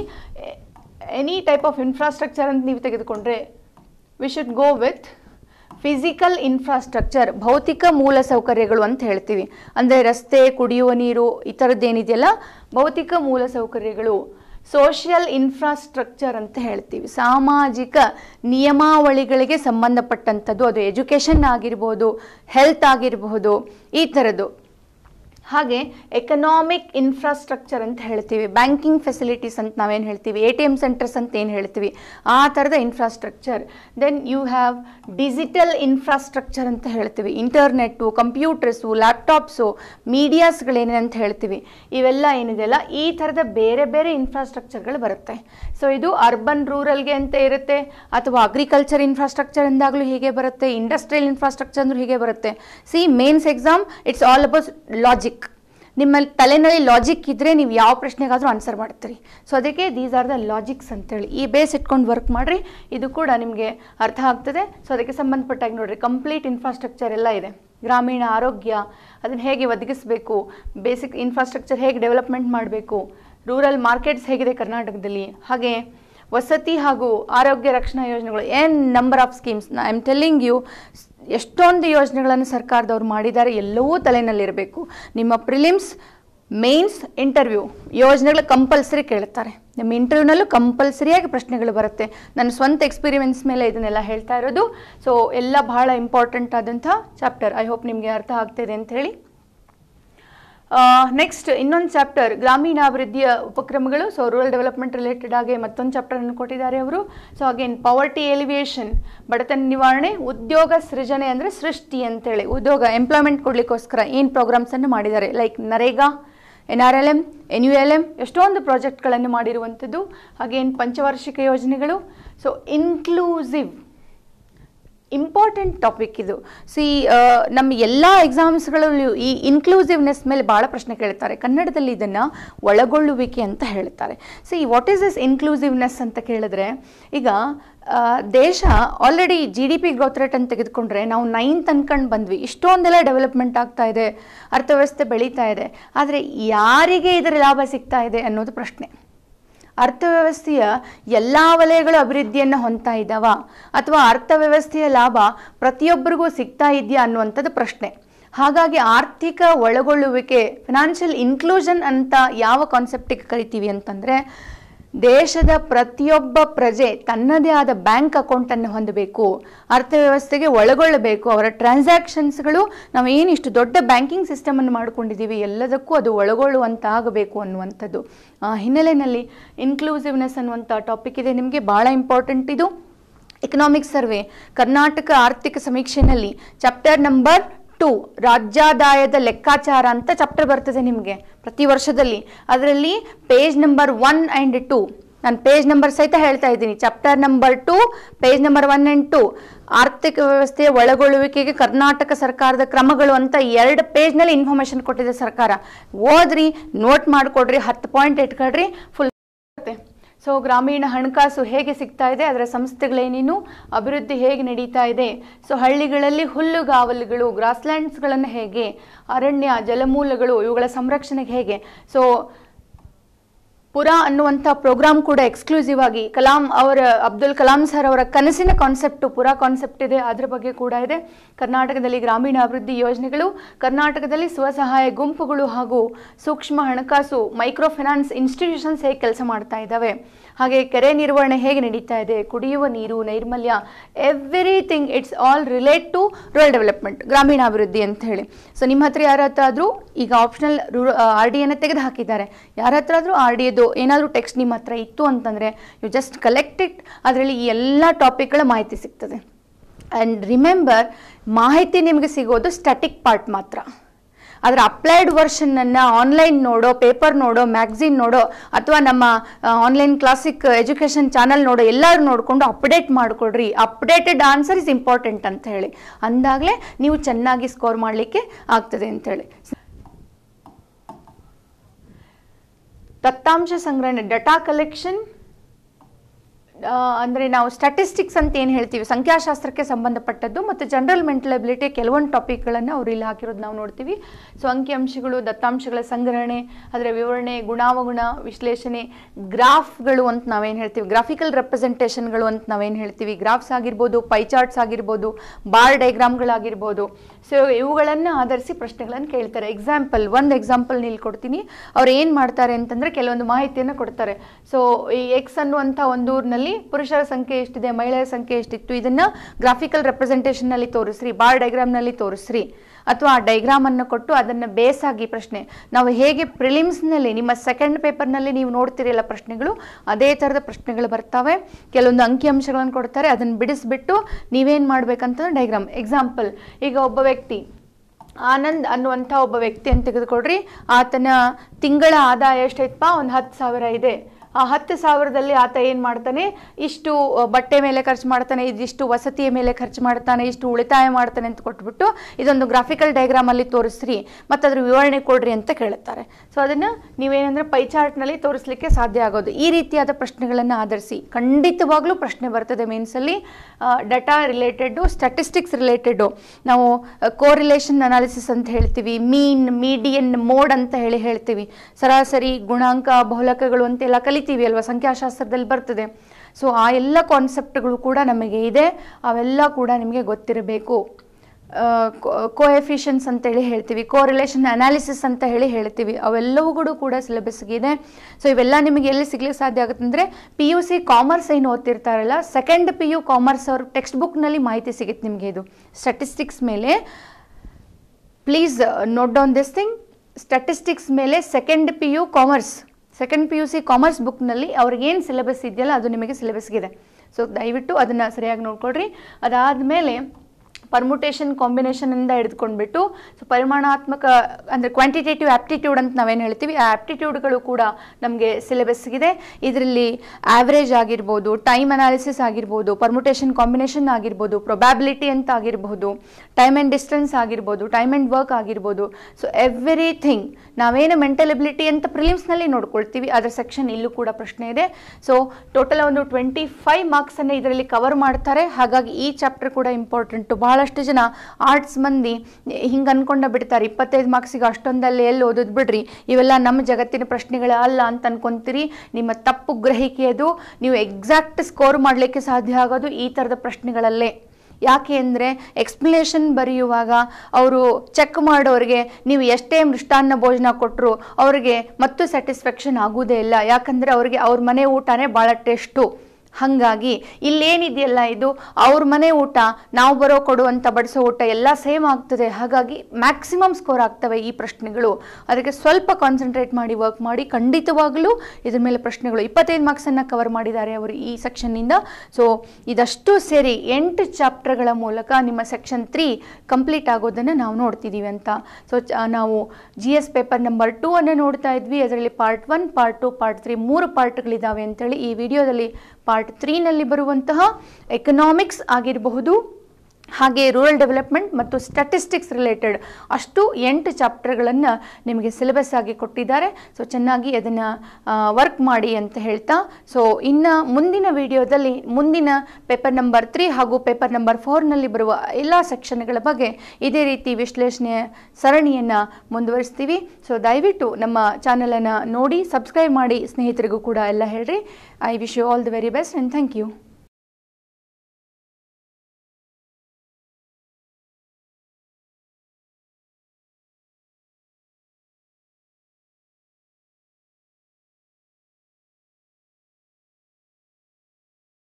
ಎನಿ ಟೈಪ್ ಆಫ್ ಇನ್ಫ್ರಾಸ್ಟ್ರಕ್ಚರ್ ಅಂತ ನೀವು ತೆಗೆದುಕೊಂಡ್ರೆ we should go with physical infrastructure ಭೌತಿಕ ಮೂಲಸೌಕರ್ಯಗಳು ಅಂತ ಹೇಳ್ತೀವಿ ಅಂದರೆ ರಸ್ತೆ ಕುಡಿಯುವ ನೀರು ಈ ಥರದ್ದೇನಿದೆಯಲ್ಲ ಭೌತಿಕ ಮೂಲಸೌಕರ್ಯಗಳು ಸೋಷಿಯಲ್ ಇನ್ಫ್ರಾಸ್ಟ್ರಕ್ಚರ್ ಅಂತ ಹೇಳ್ತೀವಿ ಸಾಮಾಜಿಕ ನಿಯಮಾವಳಿಗಳಿಗೆ ಸಂಬಂಧಪಟ್ಟಂಥದ್ದು ಅದು ಎಜುಕೇಷನ್ ಆಗಿರ್ಬೋದು ಹೆಲ್ತ್ ಆಗಿರಬಹುದು ಈ ಥರದ್ದು ಹಾಗೆ ಎಕನಾಮಿಕ್ ಇನ್ಫ್ರಾಸ್ಟ್ರಕ್ಚರ್ ಅಂತ ಹೇಳ್ತೀವಿ ಬ್ಯಾಂಕಿಂಗ್ ಫೆಸಿಲಿಟೀಸ್ ಅಂತ ನಾವೇನು ಹೇಳ್ತೀವಿ ಎ ಟಿ ಎಮ್ ಸೆಂಟರ್ಸ್ ಅಂತ ಏನು ಹೇಳ್ತೀವಿ ಆ ಥರದ infrastructure then you have digital infrastructure ಅಂತ ಹೇಳ್ತೀವಿ ಇಂಟರ್ನೆಟ್ಟು ಕಂಪ್ಯೂಟರ್ಸು ಲ್ಯಾಪ್ಟಾಪ್ಸು ಮೀಡಿಯಾಸ್ಗಳೇನೇ ಅಂತ ಹೇಳ್ತೀವಿ ಇವೆಲ್ಲ ಏನಿದೆಯಲ್ಲ ಈ ಥರದ ಬೇರೆ ಬೇರೆ ಇನ್ಫ್ರಾಸ್ಟ್ರಕ್ಚರ್ಗಳು ಬರುತ್ತೆ ಸೊ ಇದು ಅರ್ಬನ್ ರೂರಲ್ಗೆ ಅಂತ ಇರುತ್ತೆ ಅಥವಾ ಅಗ್ರಿಕಲ್ಚರ್ ಇನ್ಫ್ರಾಸ್ಟ್ರಕ್ಚರ್ ಎಂದಾಗಲೂ ಹೀಗೆ ಬರುತ್ತೆ ಇಂಡಸ್ಟ್ರಿಯಲ್ ಇನ್ಫ್ರಾಸ್ಟ್ರಕ್ಚರ್ ಅಂದ್ರೂ ಹೀಗೆ ಬರುತ್ತೆ see mains exam it's all about logic ನಿಮ್ಮ ತಲೆನಲ್ಲಿ ಲಾಜಿಕ್ ಇದ್ದರೆ ನೀವು ಯಾವ ಪ್ರಶ್ನೆಗಾದರೂ ಆನ್ಸರ್ ಮಾಡ್ತೀರಿ ಸೊ ಅದಕ್ಕೆ ದೀಸ್ ಆರ್ ದ ಲಾಜಿಕ್ಸ್ ಅಂತೇಳಿ ಈ ಬೇಸ್ ಇಟ್ಕೊಂಡು ವರ್ಕ್ ಮಾಡಿರಿ ಇದು ಕೂಡ ನಿಮಗೆ ಅರ್ಥ ಆಗ್ತದೆ ಸೊ ಅದಕ್ಕೆ ಸಂಬಂಧಪಟ್ಟಾಗಿ ನೋಡಿರಿ ಕಂಪ್ಲೀಟ್ ಇನ್ಫ್ರಾಸ್ಟ್ರಕ್ಚರ್ ಎಲ್ಲ ಇದೆ ಗ್ರಾಮೀಣ ಆರೋಗ್ಯ ಅದನ್ನು ಹೇಗೆ ಒದಗಿಸಬೇಕು ಬೇಸಿಕ್ ಇನ್ಫ್ರಾಸ್ಟ್ರಕ್ಚರ್ ಹೇಗೆ ಡೆವಲಪ್ಮೆಂಟ್ ಮಾಡಬೇಕು ರೂರಲ್ ಮಾರ್ಕೆಟ್ಸ್ ಹೇಗಿದೆ ಕರ್ನಾಟಕದಲ್ಲಿ ಹಾಗೆ ವಸತಿ ಹಾಗೂ ಆರೋಗ್ಯ ರಕ್ಷಣಾ ಯೋಜನೆಗಳು ಏನ್ number of schemes I am telling you ಎಷ್ಟೊಂದು ಯೋಜನೆಗಳನ್ನು ಸರ್ಕಾರದವ್ರು ಮಾಡಿದ್ದಾರೆ ಎಲ್ಲವೂ ತಲೆನಲ್ಲಿರಬೇಕು ನಿಮ್ಮ ಪ್ರಿಲಿಮ್ಸ್ ಮೇನ್ಸ್ ಇಂಟರ್ವ್ಯೂ ಯೋಜನೆಗಳು ಕಂಪಲ್ಸರಿ ಕೇಳ್ತಾರೆ ನಿಮ್ಮ ಇಂಟರ್ವ್ಯೂನಲ್ಲೂ ಕಂಪಲ್ಸರಿಯಾಗಿ ಪ್ರಶ್ನೆಗಳು ಬರುತ್ತೆ ನನ್ನ ಸ್ವಂತ ಎಕ್ಸ್ಪೀರಿಮೆನ್ಸ್ ಮೇಲೆ ಇದನ್ನೆಲ್ಲ ಹೇಳ್ತಾ ಇರೋದು ಸೊ ಎಲ್ಲ ಬಹಳ ಇಂಪಾರ್ಟೆಂಟ್ ಆದಂಥ ಚಾಪ್ಟರ್ ಐ ಹೋಪ್ ನಿಮಗೆ ಅರ್ಥ ಆಗ್ತಿದೆ ಅಂತ ಹೇಳಿ ನೆಕ್ಸ್ಟ್ ಇನ್ನೊಂದು ಚಾಪ್ಟರ್ ಗ್ರಾಮೀಣಾಭಿವೃದ್ಧಿಯ ಉಪಕ್ರಮಗಳು ಸೊ ರೂರಲ್ ಡೆವಲಪ್ಮೆಂಟ್ ರಿಲೇಟೆಡ್ ಆಗಿ ಮತ್ತೊಂದು ಚಾಪ್ಟರನ್ನು ಕೊಟ್ಟಿದ್ದಾರೆ ಅವರು ಸೊ ಅಗೇನ್ ಪವರ್ಟಿ ಎಲಿವೇಷನ್ ಬಡತನ ನಿವಾರಣೆ ಉದ್ಯೋಗ ಸೃಜನೆ ಅಂದರೆ ಸೃಷ್ಟಿ ಅಂತೇಳಿ ಉದ್ಯೋಗ ಎಂಪ್ಲಾಯ್ಮೆಂಟ್ ಕೊಡಲಿಕ್ಕೋಸ್ಕರ ಏನು ಪ್ರೋಗ್ರಾಮ್ಸನ್ನು ಮಾಡಿದ್ದಾರೆ like NREGA N R L M N U L M ಎಷ್ಟೊಂದು ಪ್ರಾಜೆಕ್ಟ್ಗಳನ್ನು ಮಾಡಿರುವಂಥದ್ದು ಹಾಗೇನು ಪಂಚವಾರ್ಷಿಕ ಯೋಜನೆಗಳು ಸೊ ಇನ್ಕ್ಲೂಸಿವ್ ಇಂಪಾರ್ಟೆಂಟ್ ಟಾಪಿಕ್ ಇದು ಸಿ ನಮ್ಮ ಎಲ್ಲ ಎಕ್ಸಾಮ್ಸ್ಗಳಲ್ಲೂ ಈ ಇನ್ಕ್ಲೂಸಿವ್ನೆಸ್ ಮೇಲೆ ಭಾಳ ಪ್ರಶ್ನೆ ಕೇಳ್ತಾರೆ ಕನ್ನಡದಲ್ಲಿ ಇದನ್ನು ಒಳಗೊಳ್ಳುವಿಕೆ ಅಂತ ಹೇಳ್ತಾರೆ see what is this inclusiveness ಅಂತ ಕೇಳಿದ್ರೆ ಈಗ ಆ, ದೇಶ already G D P growth rate ಅಂತ ತೆಗೆದುಕೊಂಡ್ರೆ ನಾವು ನೈನ್ತ್ ಅನ್ಕೊಂಡು ಬಂದ್ವಿ ಇಷ್ಟೊಂದೆಲ್ಲ ಡೆವಲಪ್ಮೆಂಟ್ ಆಗ್ತಾ ಇದೆ ಅರ್ಥವ್ಯವಸ್ಥೆ ಬೆಳೀತಾ ಇದೆ ಆದರೆ ಯಾರಿಗೆ ಇದರ ಲಾಭ ಸಿಗ್ತಾ ಇದೆ ಅನ್ನೋದು ಪ್ರಶ್ನೆ ಅರ್ಥವ್ಯವಸ್ಥೆಯ ಎಲ್ಲ ವಲಯಗಳು ಅಭಿವೃದ್ಧಿಯನ್ನು ಹೊಂದ್ತಾ ಇದ್ದಾವ ಅಥವಾ ಅರ್ಥವ್ಯವಸ್ಥೆಯ ಲಾಭ ಪ್ರತಿಯೊಬ್ಬರಿಗೂ ಸಿಗ್ತಾ ಇದೆಯಾ ಅನ್ನುವಂಥದ್ದು ಪ್ರಶ್ನೆ ಹಾಗಾಗಿ ಆರ್ಥಿಕ ಒಳಗೊಳ್ಳುವಿಕೆ ಫಿನಾನ್ಷಿಯಲ್ ಇನ್ಕ್ಲೂಷನ್ ಅಂತ ಯಾವ ಕಾನ್ಸೆಪ್ಟಿಗೆ ಕರಿತೀವಿ ಅಂತಂದರೆ ದೇಶದ ಪ್ರತಿಯೊಬ್ಬ ಪ್ರಜೆ ತನ್ನದೇ ಆದ ಬ್ಯಾಂಕ್ ಅಕೌಂಟನ್ನು ಹೊಂದಬೇಕು ಅರ್ಥವ್ಯವಸ್ಥೆಗೆ ಒಳಗೊಳ್ಳಬೇಕು ಅವರ ಟ್ರಾನ್ಸಾಕ್ಷನ್ಸ್ಗಳು ನಾವು ಏನು ಇಷ್ಟು ದೊಡ್ಡ ಬ್ಯಾಂಕಿಂಗ್ ಸಿಸ್ಟಮನ್ನು ಮಾಡ್ಕೊಂಡಿದ್ದೀವಿ ಎಲ್ಲದಕ್ಕೂ ಅದು ಒಳಗೊಳ್ಳುವಂತಾಗಬೇಕು ಅನ್ನುವಂಥದ್ದು ಆ ಹಿನ್ನೆಲೆಯಲ್ಲಿ ಇನ್ಕ್ಲೂಸಿವ್ನೆಸ್ ಅನ್ನುವಂಥ ಟಾಪಿಕ್ ಇದೆ ನಿಮಗೆ ಭಾಳ ಇಂಪಾರ್ಟೆಂಟ್ ಇದು ಎಕನಾಮಿಕ್ ಸರ್ವೆ ಕರ್ನಾಟಕ ಆರ್ಥಿಕ ಸಮೀಕ್ಷೆನಲ್ಲಿ ಚಾಪ್ಟರ್ ನಂಬರ್ ಟು ರಾಜ್ಯಾದಾಯದ ಲೆಕ್ಕಾಚಾರ ಅಂತ ಚಾಪ್ಟರ್ ಬರ್ತದೆ ನಿಮಗೆ ಪ್ರತಿ ವರ್ಷದಲ್ಲಿ ಅದರಲ್ಲಿ page number one and two ನಾನು ಪೇಜ್ ನಂಬರ್ ಸಹಿತ ಹೇಳ್ತಾ ಇದ್ದೀನಿ chapter number two page number one and two ಆರ್ಥಿಕ ವ್ಯವಸ್ಥೆಯ ಒಳಗೊಳ್ಳುವಿಕೆಗೆ ಕರ್ನಾಟಕ ಸರ್ಕಾರದ ಕ್ರಮಗಳು ಅಂತ ಎರಡು ಪೇಜ್ನಲ್ಲಿ ಇನ್ಫಾರ್ಮೇಷನ್ ಕೊಟ್ಟಿದೆ ಸರ್ಕಾರ ಓದ್ರಿ ನೋಟ್ ಮಾಡಿಕೊಡ್ರಿ ಹತ್ತು ಪಾಯಿಂಟ್ ಇಟ್ಕೊಳ್ರಿ ಫುಲ್ ಸೊ ಗ್ರಾಮೀಣ ಹಣಕಾಸು ಹೇಗೆ ಸಿಗ್ತಾ ಇದೆ ಅದರ ಸಂಸ್ಥೆಗಳೇನೇನು ಅಭಿವೃದ್ಧಿ ಹೇಗೆ ನಡೀತಾ ಇದೆ ಸೊ ಹಳ್ಳಿಗಳಲ್ಲಿ ಹುಲ್ಲುಗಾವಲುಗಳು ಗ್ರಾಸ್ಲ್ಯಾಂಡ್ಸ್ಗಳನ್ನು ಹೇಗೆ ಅರಣ್ಯ ಜಲಮೂಲಗಳು ಇವುಗಳ ಸಂರಕ್ಷಣೆಗೆ ಹೇಗೆ ಸೊ ಪುರ ಅನ್ನುವಂಥ ಪ್ರೋಗ್ರಾಮ್ ಕೂಡ ಎಕ್ಸ್ಕ್ಲೂಸಿವ್ ಆಗಿ ಕಲಾಂ ಅವರ ಅಬ್ದುಲ್ ಕಲಾಂ ಸರ್ ಅವರ ಕನಸಿನ ಕಾನ್ಸೆಪ್ಟು ಪುರ ಕಾನ್ಸೆಪ್ಟ್ ಇದೆ ಅದ್ರ ಬಗ್ಗೆ ಕೂಡ ಇದೆ ಕರ್ನಾಟಕದಲ್ಲಿ ಗ್ರಾಮೀಣ ಅಭಿವೃದ್ಧಿ ಯೋಜನೆಗಳು ಕರ್ನಾಟಕದಲ್ಲಿ ಸ್ವಸಹಾಯ ಗುಂಪುಗಳು ಹಾಗೂ ಸೂಕ್ಷ್ಮ ಹಣಕಾಸು ಮೈಕ್ರೋ ಫೈನಾನ್ಸ್ ಇನ್ಸ್ಟಿಟ್ಯೂಷನ್ಸ್ ಹೇಗೆ ಕೆಲಸ ಮಾಡ್ತಾ ಇದ್ದಾವೆ ಹಾಗೆ ಕೆರೆ ನಿರ್ವಹಣೆ ಹೇಗೆ ನಡೀತಾ ಇದೆ ಕುಡಿಯುವ ನೀರು ನೈರ್ಮಲ್ಯ everything it's all relate to rural development ಗ್ರಾಮೀಣಾಭಿವೃದ್ಧಿ ಅಂತ ಹೇಳಿ ಸೊ ನಿಮ್ಮ ಹತ್ರ ಯಾರ ಹತ್ರ ಆದರೂ ಈಗ ಆಪ್ಷನಲ್ ರೂರ ಆರ್ ಡಿಯನ್ನು ತೆಗೆದು ಹಾಕಿದ್ದಾರೆ ಯಾರ ಹತ್ರ ಆದರೂ ಆರ್ ಡಿ ಅದು ಏನಾದರೂ ಟೆಕ್ಸ್ಟ್ ನಿಮ್ಮ ಹತ್ರ ಇತ್ತು ಅಂತಂದರೆ ಯು ಜಸ್ಟ್ ಕಲೆಕ್ಟ್ ಇಟ್ ಅದರಲ್ಲಿ ಈ ಎಲ್ಲ ಟಾಪಿಕ್ಗಳ ಮಾಹಿತಿ ಸಿಗ್ತದೆ ಆ್ಯಂಡ್ ರಿಮೆಂಬರ್ ಮಾಹಿತಿ ನಿಮಗೆ ಸಿಗೋದು ಸ್ಟ್ಯಾಟಿಕ್ ಪಾರ್ಟ್ ಮಾತ್ರ ಅದರ ಅಪ್ಲೈಡ್ ವರ್ಷನನ್ನು ಆನ್ಲೈನ್ ನೋಡೋ ಪೇಪರ್ ನೋಡೋ ಮ್ಯಾಗ್ಝಿನ್ ನೋಡೋ ಅಥವಾ ನಮ್ಮ ಆನ್ಲೈನ್ ಕ್ಲಾಸಿಕ್ ಎಜುಕೇಷನ್ ಚಾನಲ್ ನೋಡೋ ಎಲ್ಲರೂ ನೋಡಿಕೊಂಡು ಅಪ್ಡೇಟ್ ಮಾಡಿಕೊಡ್ರಿ ಅಪ್ಡೇಟೆಡ್ ಆನ್ಸರ್ ಇಸ್ ಇಂಪಾರ್ಟೆಂಟ್ ಅಂತ ಹೇಳಿ ಅಂದಾಗಲೇ ನೀವು ಚೆನ್ನಾಗಿ ಸ್ಕೋರ್ ಮಾಡಲಿಕ್ಕೆ ಆಗ್ತದೆ ಅಂತೇಳಿ ದತ್ತಾಂಶ ಸಂಗ್ರಹಣೆ ಡಟಾ ಕಲೆಕ್ಷನ್ ಅಂದರೆ ನಾವು ಸ್ಟ್ಯಾಟಿಸ್ಟಿಕ್ಸ್ ಅಂತ ಏನು ಹೇಳ್ತೀವಿ ಸಂಖ್ಯಾಶಾಸ್ತ್ರಕ್ಕೆ ಸಂಬಂಧಪಟ್ಟದ್ದು ಮತ್ತು ಜನರಲ್ ಮೆಂಟಲ್ ಎಬಿಲಿಟಿ ಕೆಲವೊಂದು ಟಾಪಿಕ್ಗಳನ್ನು ಅವ್ರು ಇಲ್ಲಿ ಹಾಕಿರೋದು ನಾವು ನೋಡ್ತೀವಿ ಸೊ ಅಂಕಿಅಂಶಗಳು ದತ್ತಾಂಶಗಳ ಸಂಗ್ರಹಣೆ ಅದರ ವಿವರಣೆ ಗುಣಾವಗುಣ ವಿಶ್ಲೇಷಣೆ ಗ್ರಾಫ್ಗಳು ಅಂತ ನಾವೇನು ಹೇಳ್ತೀವಿ ಗ್ರಾಫಿಕಲ್ ರೆಪ್ರೆಸೆಂಟೇಷನ್ಗಳು ಅಂತ ನಾವೇನು ಹೇಳ್ತೀವಿ ಗ್ರಾಫ್ಸ್ ಆಗಿರ್ಬೋದು ಪೈ ಚಾರ್ಟ್ಸ್ ಆಗಿರ್ಬೋದು ಬಾರ್ ಡೈಗ್ರಾಮ್ಗಳಾಗಿರ್ಬೋದು ಸೊ ಇವುಗಳನ್ನು ಆಧರಿಸಿ ಪ್ರಶ್ನೆಗಳನ್ನು ಕೇಳ್ತಾರೆ ಎಕ್ಸಾಂಪಲ್ ಒಂದು ಎಕ್ಸಾಂಪಲ್ ನೀಲಿ ಕೊಡ್ತೀನಿ ಅವ್ರು ಏನು ಮಾಡ್ತಾರೆ ಅಂತಂದರೆ ಕೆಲವೊಂದು ಮಾಹಿತಿಯನ್ನು ಕೊಡ್ತಾರೆ ಸೊ ಈ ಎಕ್ಸ್ ಅನ್ನುವಂಥ ಒಂದು ಊರಿನಲ್ಲಿ ನಲ್ಲಿ ಪುರುಷರ ಸಂಖ್ಯೆ ಎಷ್ಟಿದೆ ಮಹಿಳೆಯರ ಸಂಖ್ಯೆ ಎಷ್ಟಿತ್ತು ಇದನ್ನ ಗ್ರಾಫಿಕಲ್ ರೆಪ್ರೆಸೆಂಟೇಷನ್ ನಲ್ಲಿ ತೋರಿಸ್ರಿ ಬಾರ್ ಡೈಗ್ರಾಮ್ ನಲ್ಲಿ ತೋರಿಸ್ರಿ ಅಥವಾ ಆ ಡೈಗ್ರಾಮ್ ಅನ್ನು ಕೊಟ್ಟು ಅದನ್ನ ಬೇಸ್ ಆಗಿ ಪ್ರಶ್ನೆ ನಾವು ಹೇಗೆ ಪ್ರಿಲಿಮ್ಸ್ ನಲ್ಲಿ ನಿಮ್ಮ ಸೆಕೆಂಡ್ ಪೇಪರ್ ನಲ್ಲಿ ನೀವು ನೋಡ್ತಿರಲ್ಲ ಪ್ರಶ್ನೆಗಳು ಅದೇ ತರದ ಪ್ರಶ್ನೆಗಳು ಬರ್ತವೆ ಕೆಲವೊಂದು ಅಂಕಿಅಂಶಗಳನ್ನು ಕೊಡ್ತಾರೆ ಅದನ್ನ ಬಿಡಿಸ್ಬಿಟ್ಟು ನೀವೇನ್ ಮಾಡ್ಬೇಕಂತಂದ್ರೆ ಡೈಗ್ರಾಮ್ ಎಕ್ಸಾಂಪಲ್ ಈಗ ಒಬ್ಬ ವ್ಯಕ್ತಿ ಆನಂದ್ ಅನ್ನುವಂಥ ಒಬ್ಬ ವ್ಯಕ್ತಿ ಅಂತ ತೆಗೆದುಕೊಡ್ರಿ ಆತನ ತಿಂಗಳ ಆದಾಯ ಎಷ್ಟೈತಪ್ಪ ಒಂದು ಹತ್ತು ಸಾವಿರ ಇದೆ ಆ ಹತ್ತು ಸಾವಿರದಲ್ಲಿ ಆತ ಏನು ಮಾಡ್ತಾನೆ ಇಷ್ಟು ಅ, ಬಟ್ಟೆ ಮೇಲೆ ಖರ್ಚು ಮಾಡ್ತಾನೆ ಇದಿಷ್ಟು ವಸತಿಯ ಮೇಲೆ ಖರ್ಚು ಮಾಡ್ತಾನೆ ಇಷ್ಟು ಉಳಿತಾಯ ಮಾಡ್ತಾನೆ ಅಂತ ಕೊಟ್ಬಿಟ್ಟು ಇದೊಂದು ಗ್ರಾಫಿಕಲ್ ಡಯಾಗ್ರಾಮ್ ಅಲ್ಲಿ ತೋರಿಸ್ರಿ ಮತ್ತು ಅದ್ರ ವಿವರಣೆ ಕೊಡ್ರಿ ಅಂತ ಕೇಳುತ್ತಾರೆ ಸೊ ಅದನ್ನು ನೀವೇನಂದ್ರೆ ಪೈ ಚಾರ್ಟ್ನಲ್ಲಿ ತೋರಿಸ್ಲಿಕ್ಕೆ ಸಾಧ್ಯ ಆಗೋದು ಈ ರೀತಿಯಾದ ಪ್ರಶ್ನೆಗಳನ್ನು ಆಧರಿಸಿ ಖಂಡಿತವಾಗ್ಲೂ ಪ್ರಶ್ನೆ ಬರ್ತದೆ ಮೇನ್ಸಲ್ಲಿ ಡಾಟಾ ರಿಲೇಟೆಡು ಸ್ಟ್ಯಾಟಿಸ್ಟಿಕ್ಸ್ ರಿಲೇಟೆಡು ನಾವು ಕೋರಿಲೇಷನ್ ಅನಾಲಿಸಿಸ್ ಅಂತ ಹೇಳ್ತೀವಿ ಮೀನ್ ಮೀಡಿಯನ್ ಮೋಡ್ ಅಂತ ಹೇಳಿ ಹೇಳ್ತೀವಿ ಸರಾಸರಿ ಗುಣಾಂಕ ಬಹುಲಕಗಳು ಅಂತೆಲ್ಲ ಕಲಿತೀವಿ ಅಲ್ವಾ ಸಂಖ್ಯಾಶಾಸ್ತ್ರದಲ್ಲಿ ಬರ್ತದೆ ಸೊ ಆ ಎಲ್ಲ ಕಾನ್ಸೆಪ್ಟ್ಗಳು ಕೂಡ ನಮಗೆ ಇದೆ ಅವೆಲ್ಲ ಕೂಡ ನಿಮಗೆ ಗೊತ್ತಿರಬೇಕು ಕೋಎಫಿಷನ್ಸ್ ಅಂತೇಳಿ ಹೇಳ್ತೀವಿ ಕೋರಿಲೇಷನ್ ಅನಾಲಿಸಿಸ್ ಅಂತ ಹೇಳಿ ಹೇಳ್ತೀವಿ ಅವೆಲ್ಲವುಗಳು ಕೂಡ ಸಿಲೆಬಸ್ಗೆ ಇದೆ ಸೊ ಇವೆಲ್ಲ ನಿಮಗೆ ಎಲ್ಲಿ ಸಿಗ್ಲಿಕ್ಕೆ ಸಾಧ್ಯ ಆಗುತ್ತೆ ಅಂದರೆ ಪಿ ಯು ಸಿ ಕಾಮರ್ಸ್ ಏನು ಓದ್ತಿರ್ತಾರಲ್ಲ ಸೆಕೆಂಡ್ ಪಿ ಯು ಕಾಮರ್ಸ್ ಅವ್ರ ಟೆಕ್ಸ್ಟ್ ಬುಕ್ನಲ್ಲಿ ಮಾಹಿತಿ ಸಿಗುತ್ತೆ ನಿಮಗೆ ಇದು ಸ್ಟ್ಯಾಟಿಸ್ಟಿಕ್ಸ್ ಮೇಲೆ please note down this thing statistics ಮೇಲೆ second P U commerce second P U C commerce ಬುಕ್ನಲ್ಲಿ ಅವ್ರಿಗೇನು ಸಿಲೆಬಸ್ ಇದೆಯಲ್ಲ ಅದು ನಿಮಗೆ ಸಿಲೆಬಸ್ಗಿದೆ ಸೊ ದಯವಿಟ್ಟು ಅದನ್ನು ಸರಿಯಾಗಿ ನೋಡ್ಕೊಳ್ರಿ ಅದಾದಮೇಲೆ ಪರ್ಮುಟೇಷನ್ ಕಾಂಬಿನೇಷನಿಂದ ಹಿಡಿದುಕೊಂಡ್ಬಿಟ್ಟು ಸೊ ಪರಿಮಾಣಾತ್ಮಕ ಅಂದರೆ ಕ್ವಾಂಟಿಟೇಟಿವ್ ಆಪ್ಟಿಟ್ಯೂಡ್ ಅಂತ ನಾವೇನು ಹೇಳ್ತೀವಿ ಆ ಆಪ್ಟಿಟ್ಯೂಡ್ಗಳು ಕೂಡ ನಮಗೆ ಸಿಲೆಬಸ್ಗಿದೆ ಇದರಲ್ಲಿ ಆವ್ರೇಜ್ ಆಗಿರ್ಬೋದು ಟೈಮ್ ಅನಾಲಿಸಿಸ್ ಆಗಿರ್ಬೋದು ಪರ್ಮುಟೇಷನ್ ಕಾಂಬಿನೇಷನ್ ಆಗಿರ್ಬೋದು ಪ್ರೊಬ್ಯಾಬಿಲಿಟಿ ಅಂತ ಆಗಿರ್ಬೋದು ಟೈಮ್ ಆ್ಯಂಡ್ ಡಿಸ್ಟೆನ್ಸ್ ಆಗಿರ್ಬೋದು ಟೈಮ್ ಆ್ಯಂಡ್ ವರ್ಕ್ ಆಗಿರ್ಬೋದು ಸೊ ಎವ್ರಿಥಿಂಗ್ ನಾವೇನು ಮೆಂಟಲ್ ಎಬಿಲಿಟಿ ಅಂತ ಪ್ರಿಲಿಮ್ಸ್ನಲ್ಲಿ ನೋಡ್ಕೊಳ್ತೀವಿ ಅದರ ಸೆಕ್ಷನ್ ಇಲ್ಲೂ ಕೂಡ ಪ್ರಶ್ನೆ ಇದೆ ಸೊ ಟೋಟಲ್ ಒಂದು ಟ್ವೆಂಟಿ ಫೈವ್ ಮಾರ್ಕ್ಸನ್ನು ಇದರಲ್ಲಿ ಕವರ್ ಮಾಡ್ತಾರೆ ಹಾಗಾಗಿ ಈ ಚಾಪ್ಟರ್ ಕೂಡ ಇಂಪಾರ್ಟೆಂಟು ಬಹಳಷ್ಟು ಜನ ಆರ್ಟ್ಸ್ ಮಂದಿ ಹಿಂಗೆ ಅನ್ಕೊಂಡ ಬಿಡ್ತಾರೆ ಇಪ್ಪತ್ತೈದು ಮಾರ್ಕ್ಸಿಗೆ ಅಷ್ಟೊಂದಲ್ಲಿ ಎಲ್ಲಿ ಓದೋದು ಬಿಡ್ರಿ ಇವೆಲ್ಲ ನಮ್ಮ ಜಗತ್ತಿನ ಪ್ರಶ್ನೆಗಳೇ ಅಲ್ಲ ಅಂತ ಅನ್ಕೊಂತೀರಿ ನಿಮ್ಮ ತಪ್ಪು ಗ್ರಹಿಕೆಯದು ನೀವು ಎಕ್ಸಾಕ್ಟ್ ಸ್ಕೋರ್ ಮಾಡಲಿಕ್ಕೆ ಸಾಧ್ಯ ಆಗೋದು ಈ ಥರದ ಪ್ರಶ್ನೆಗಳಲ್ಲೇ ಯಾಕೆ ಅಂದರೆ ಎಕ್ಸ್ಪ್ಲನೇಷನ್ ಬರೆಯುವಾಗ ಅವರು ಚೆಕ್ ಮಾಡೋರಿಗೆ ನೀವು ಎಷ್ಟೇ ಮೃಷ್ಟಾನ್ನ ಭೋಜನ ಕೊಟ್ಟರು ಅವರಿಗೆ ಮತ್ತು ಸ್ಯಾಟಿಸ್ಫ್ಯಾಕ್ಷನ್ ಆಗುವುದೇ ಇಲ್ಲ ಯಾಕಂದರೆ ಅವ್ರಿಗೆ ಅವ್ರ ಮನೆ ಊಟನೇ ಭಾಳ ಟೇಸ್ಟು ಹಾಗಾಗಿ ಇಲ್ಲೇನಿದೆಯಲ್ಲ ಇದು ಅವ್ರ ಮನೆ ಊಟ ನಾವು ಬರೋ ಕೊಡುವಂಥ ಬಡಿಸೋ ಊಟ ಎಲ್ಲ ಸೇಮ್ ಆಗ್ತದೆ ಹಾಗಾಗಿ ಮ್ಯಾಕ್ಸಿಮಮ್ ಸ್ಕೋರ್ ಆಗ್ತವೆ ಈ ಪ್ರಶ್ನೆಗಳು ಅದಕ್ಕೆ ಸ್ವಲ್ಪ ಕಾನ್ಸಂಟ್ರೇಟ್ ಮಾಡಿ ವರ್ಕ್ ಮಾಡಿ ಖಂಡಿತವಾಗಲೂ ಇದ್ರ ಮೇಲೆ ಪ್ರಶ್ನೆಗಳು ಇಪ್ಪತ್ತೈದು ಮಾರ್ಕ್ಸನ್ನು ಕವರ್ ಮಾಡಿದ್ದಾರೆ ಅವರು ಈ ಸೆಕ್ಷನ್ನಿಂದ ಸೊ ಇದಷ್ಟು ಸೇರಿ ಎಂಟು ಚಾಪ್ಟರ್ಗಳ ಮೂಲಕ ನಿಮ್ಮ ಸೆಕ್ಷನ್ ತ್ರೀ ಕಂಪ್ಲೀಟ್ ಆಗೋದನ್ನು ನಾವು ನೋಡ್ತಿದ್ದೀವಿ ಅಂತ ಸೊ ನಾವು G S paper number two ಅನ್ನು ನೋಡ್ತಾ ಇದ್ವಿ ಅದರಲ್ಲಿ part one part two part three ಮೂರು ಪಾರ್ಟ್ಗಳಿದ್ದಾವೆ ಅಂತೇಳಿ ಈ ವಿಡಿಯೋದಲ್ಲಿ ಪಾರ್ಟ್ ತ್ರೀನಲ್ಲಿ ಬರುವಂತಹ ಎಕನಾಮಿಕ್ಸ್ ಆಗಿರಬಹುದು ಹಾಗೆ ರೂರಲ್ ಡೆವಲಪ್ಮೆಂಟ್ ಮತ್ತು ಸ್ಟ್ಯಾಟಿಸ್ಟಿಕ್ಸ್ ರಿಲೇಟೆಡ್ ಅಷ್ಟು ಎಂಟು ಚಾಪ್ಟರ್ಗಳನ್ನು ನಿಮಗೆ ಸಿಲೆಬಸ್ ಆಗಿ ಕೊಟ್ಟಿದ್ದಾರೆ ಸೊ ಚೆನ್ನಾಗಿ ಅದನ್ನು ವರ್ಕ್ ಮಾಡಿ ಅಂತ ಹೇಳ್ತಾ ಸೊ ಇನ್ನು ಮುಂದಿನ ವಿಡಿಯೋದಲ್ಲಿ ಮುಂದಿನ ಪೇಪರ್ ನಂಬರ್ ತ್ರೀ ಹಾಗೂ ಪೇಪರ್ ನಂಬರ್ ಫೋರ್ನಲ್ಲಿ ಬರುವ ಎಲ್ಲ ಸೆಕ್ಷನ್ಗಳ ಬಗ್ಗೆ ಇದೇ ರೀತಿ ವಿಶ್ಲೇಷಣೆಯ ಸರಣಿಯನ್ನು ಮುಂದುವರಿಸ್ತೀವಿ ಸೊ ದಯವಿಟ್ಟು ನಮ್ಮ ಚಾನಲನ್ನು ನೋಡಿ ಸಬ್ಸ್ಕ್ರೈಬ್ ಮಾಡಿ ಸ್ನೇಹಿತರಿಗೂ ಕೂಡ ಎಲ್ಲ ಹೇಳ್ರಿ I wish you all the very best and thank you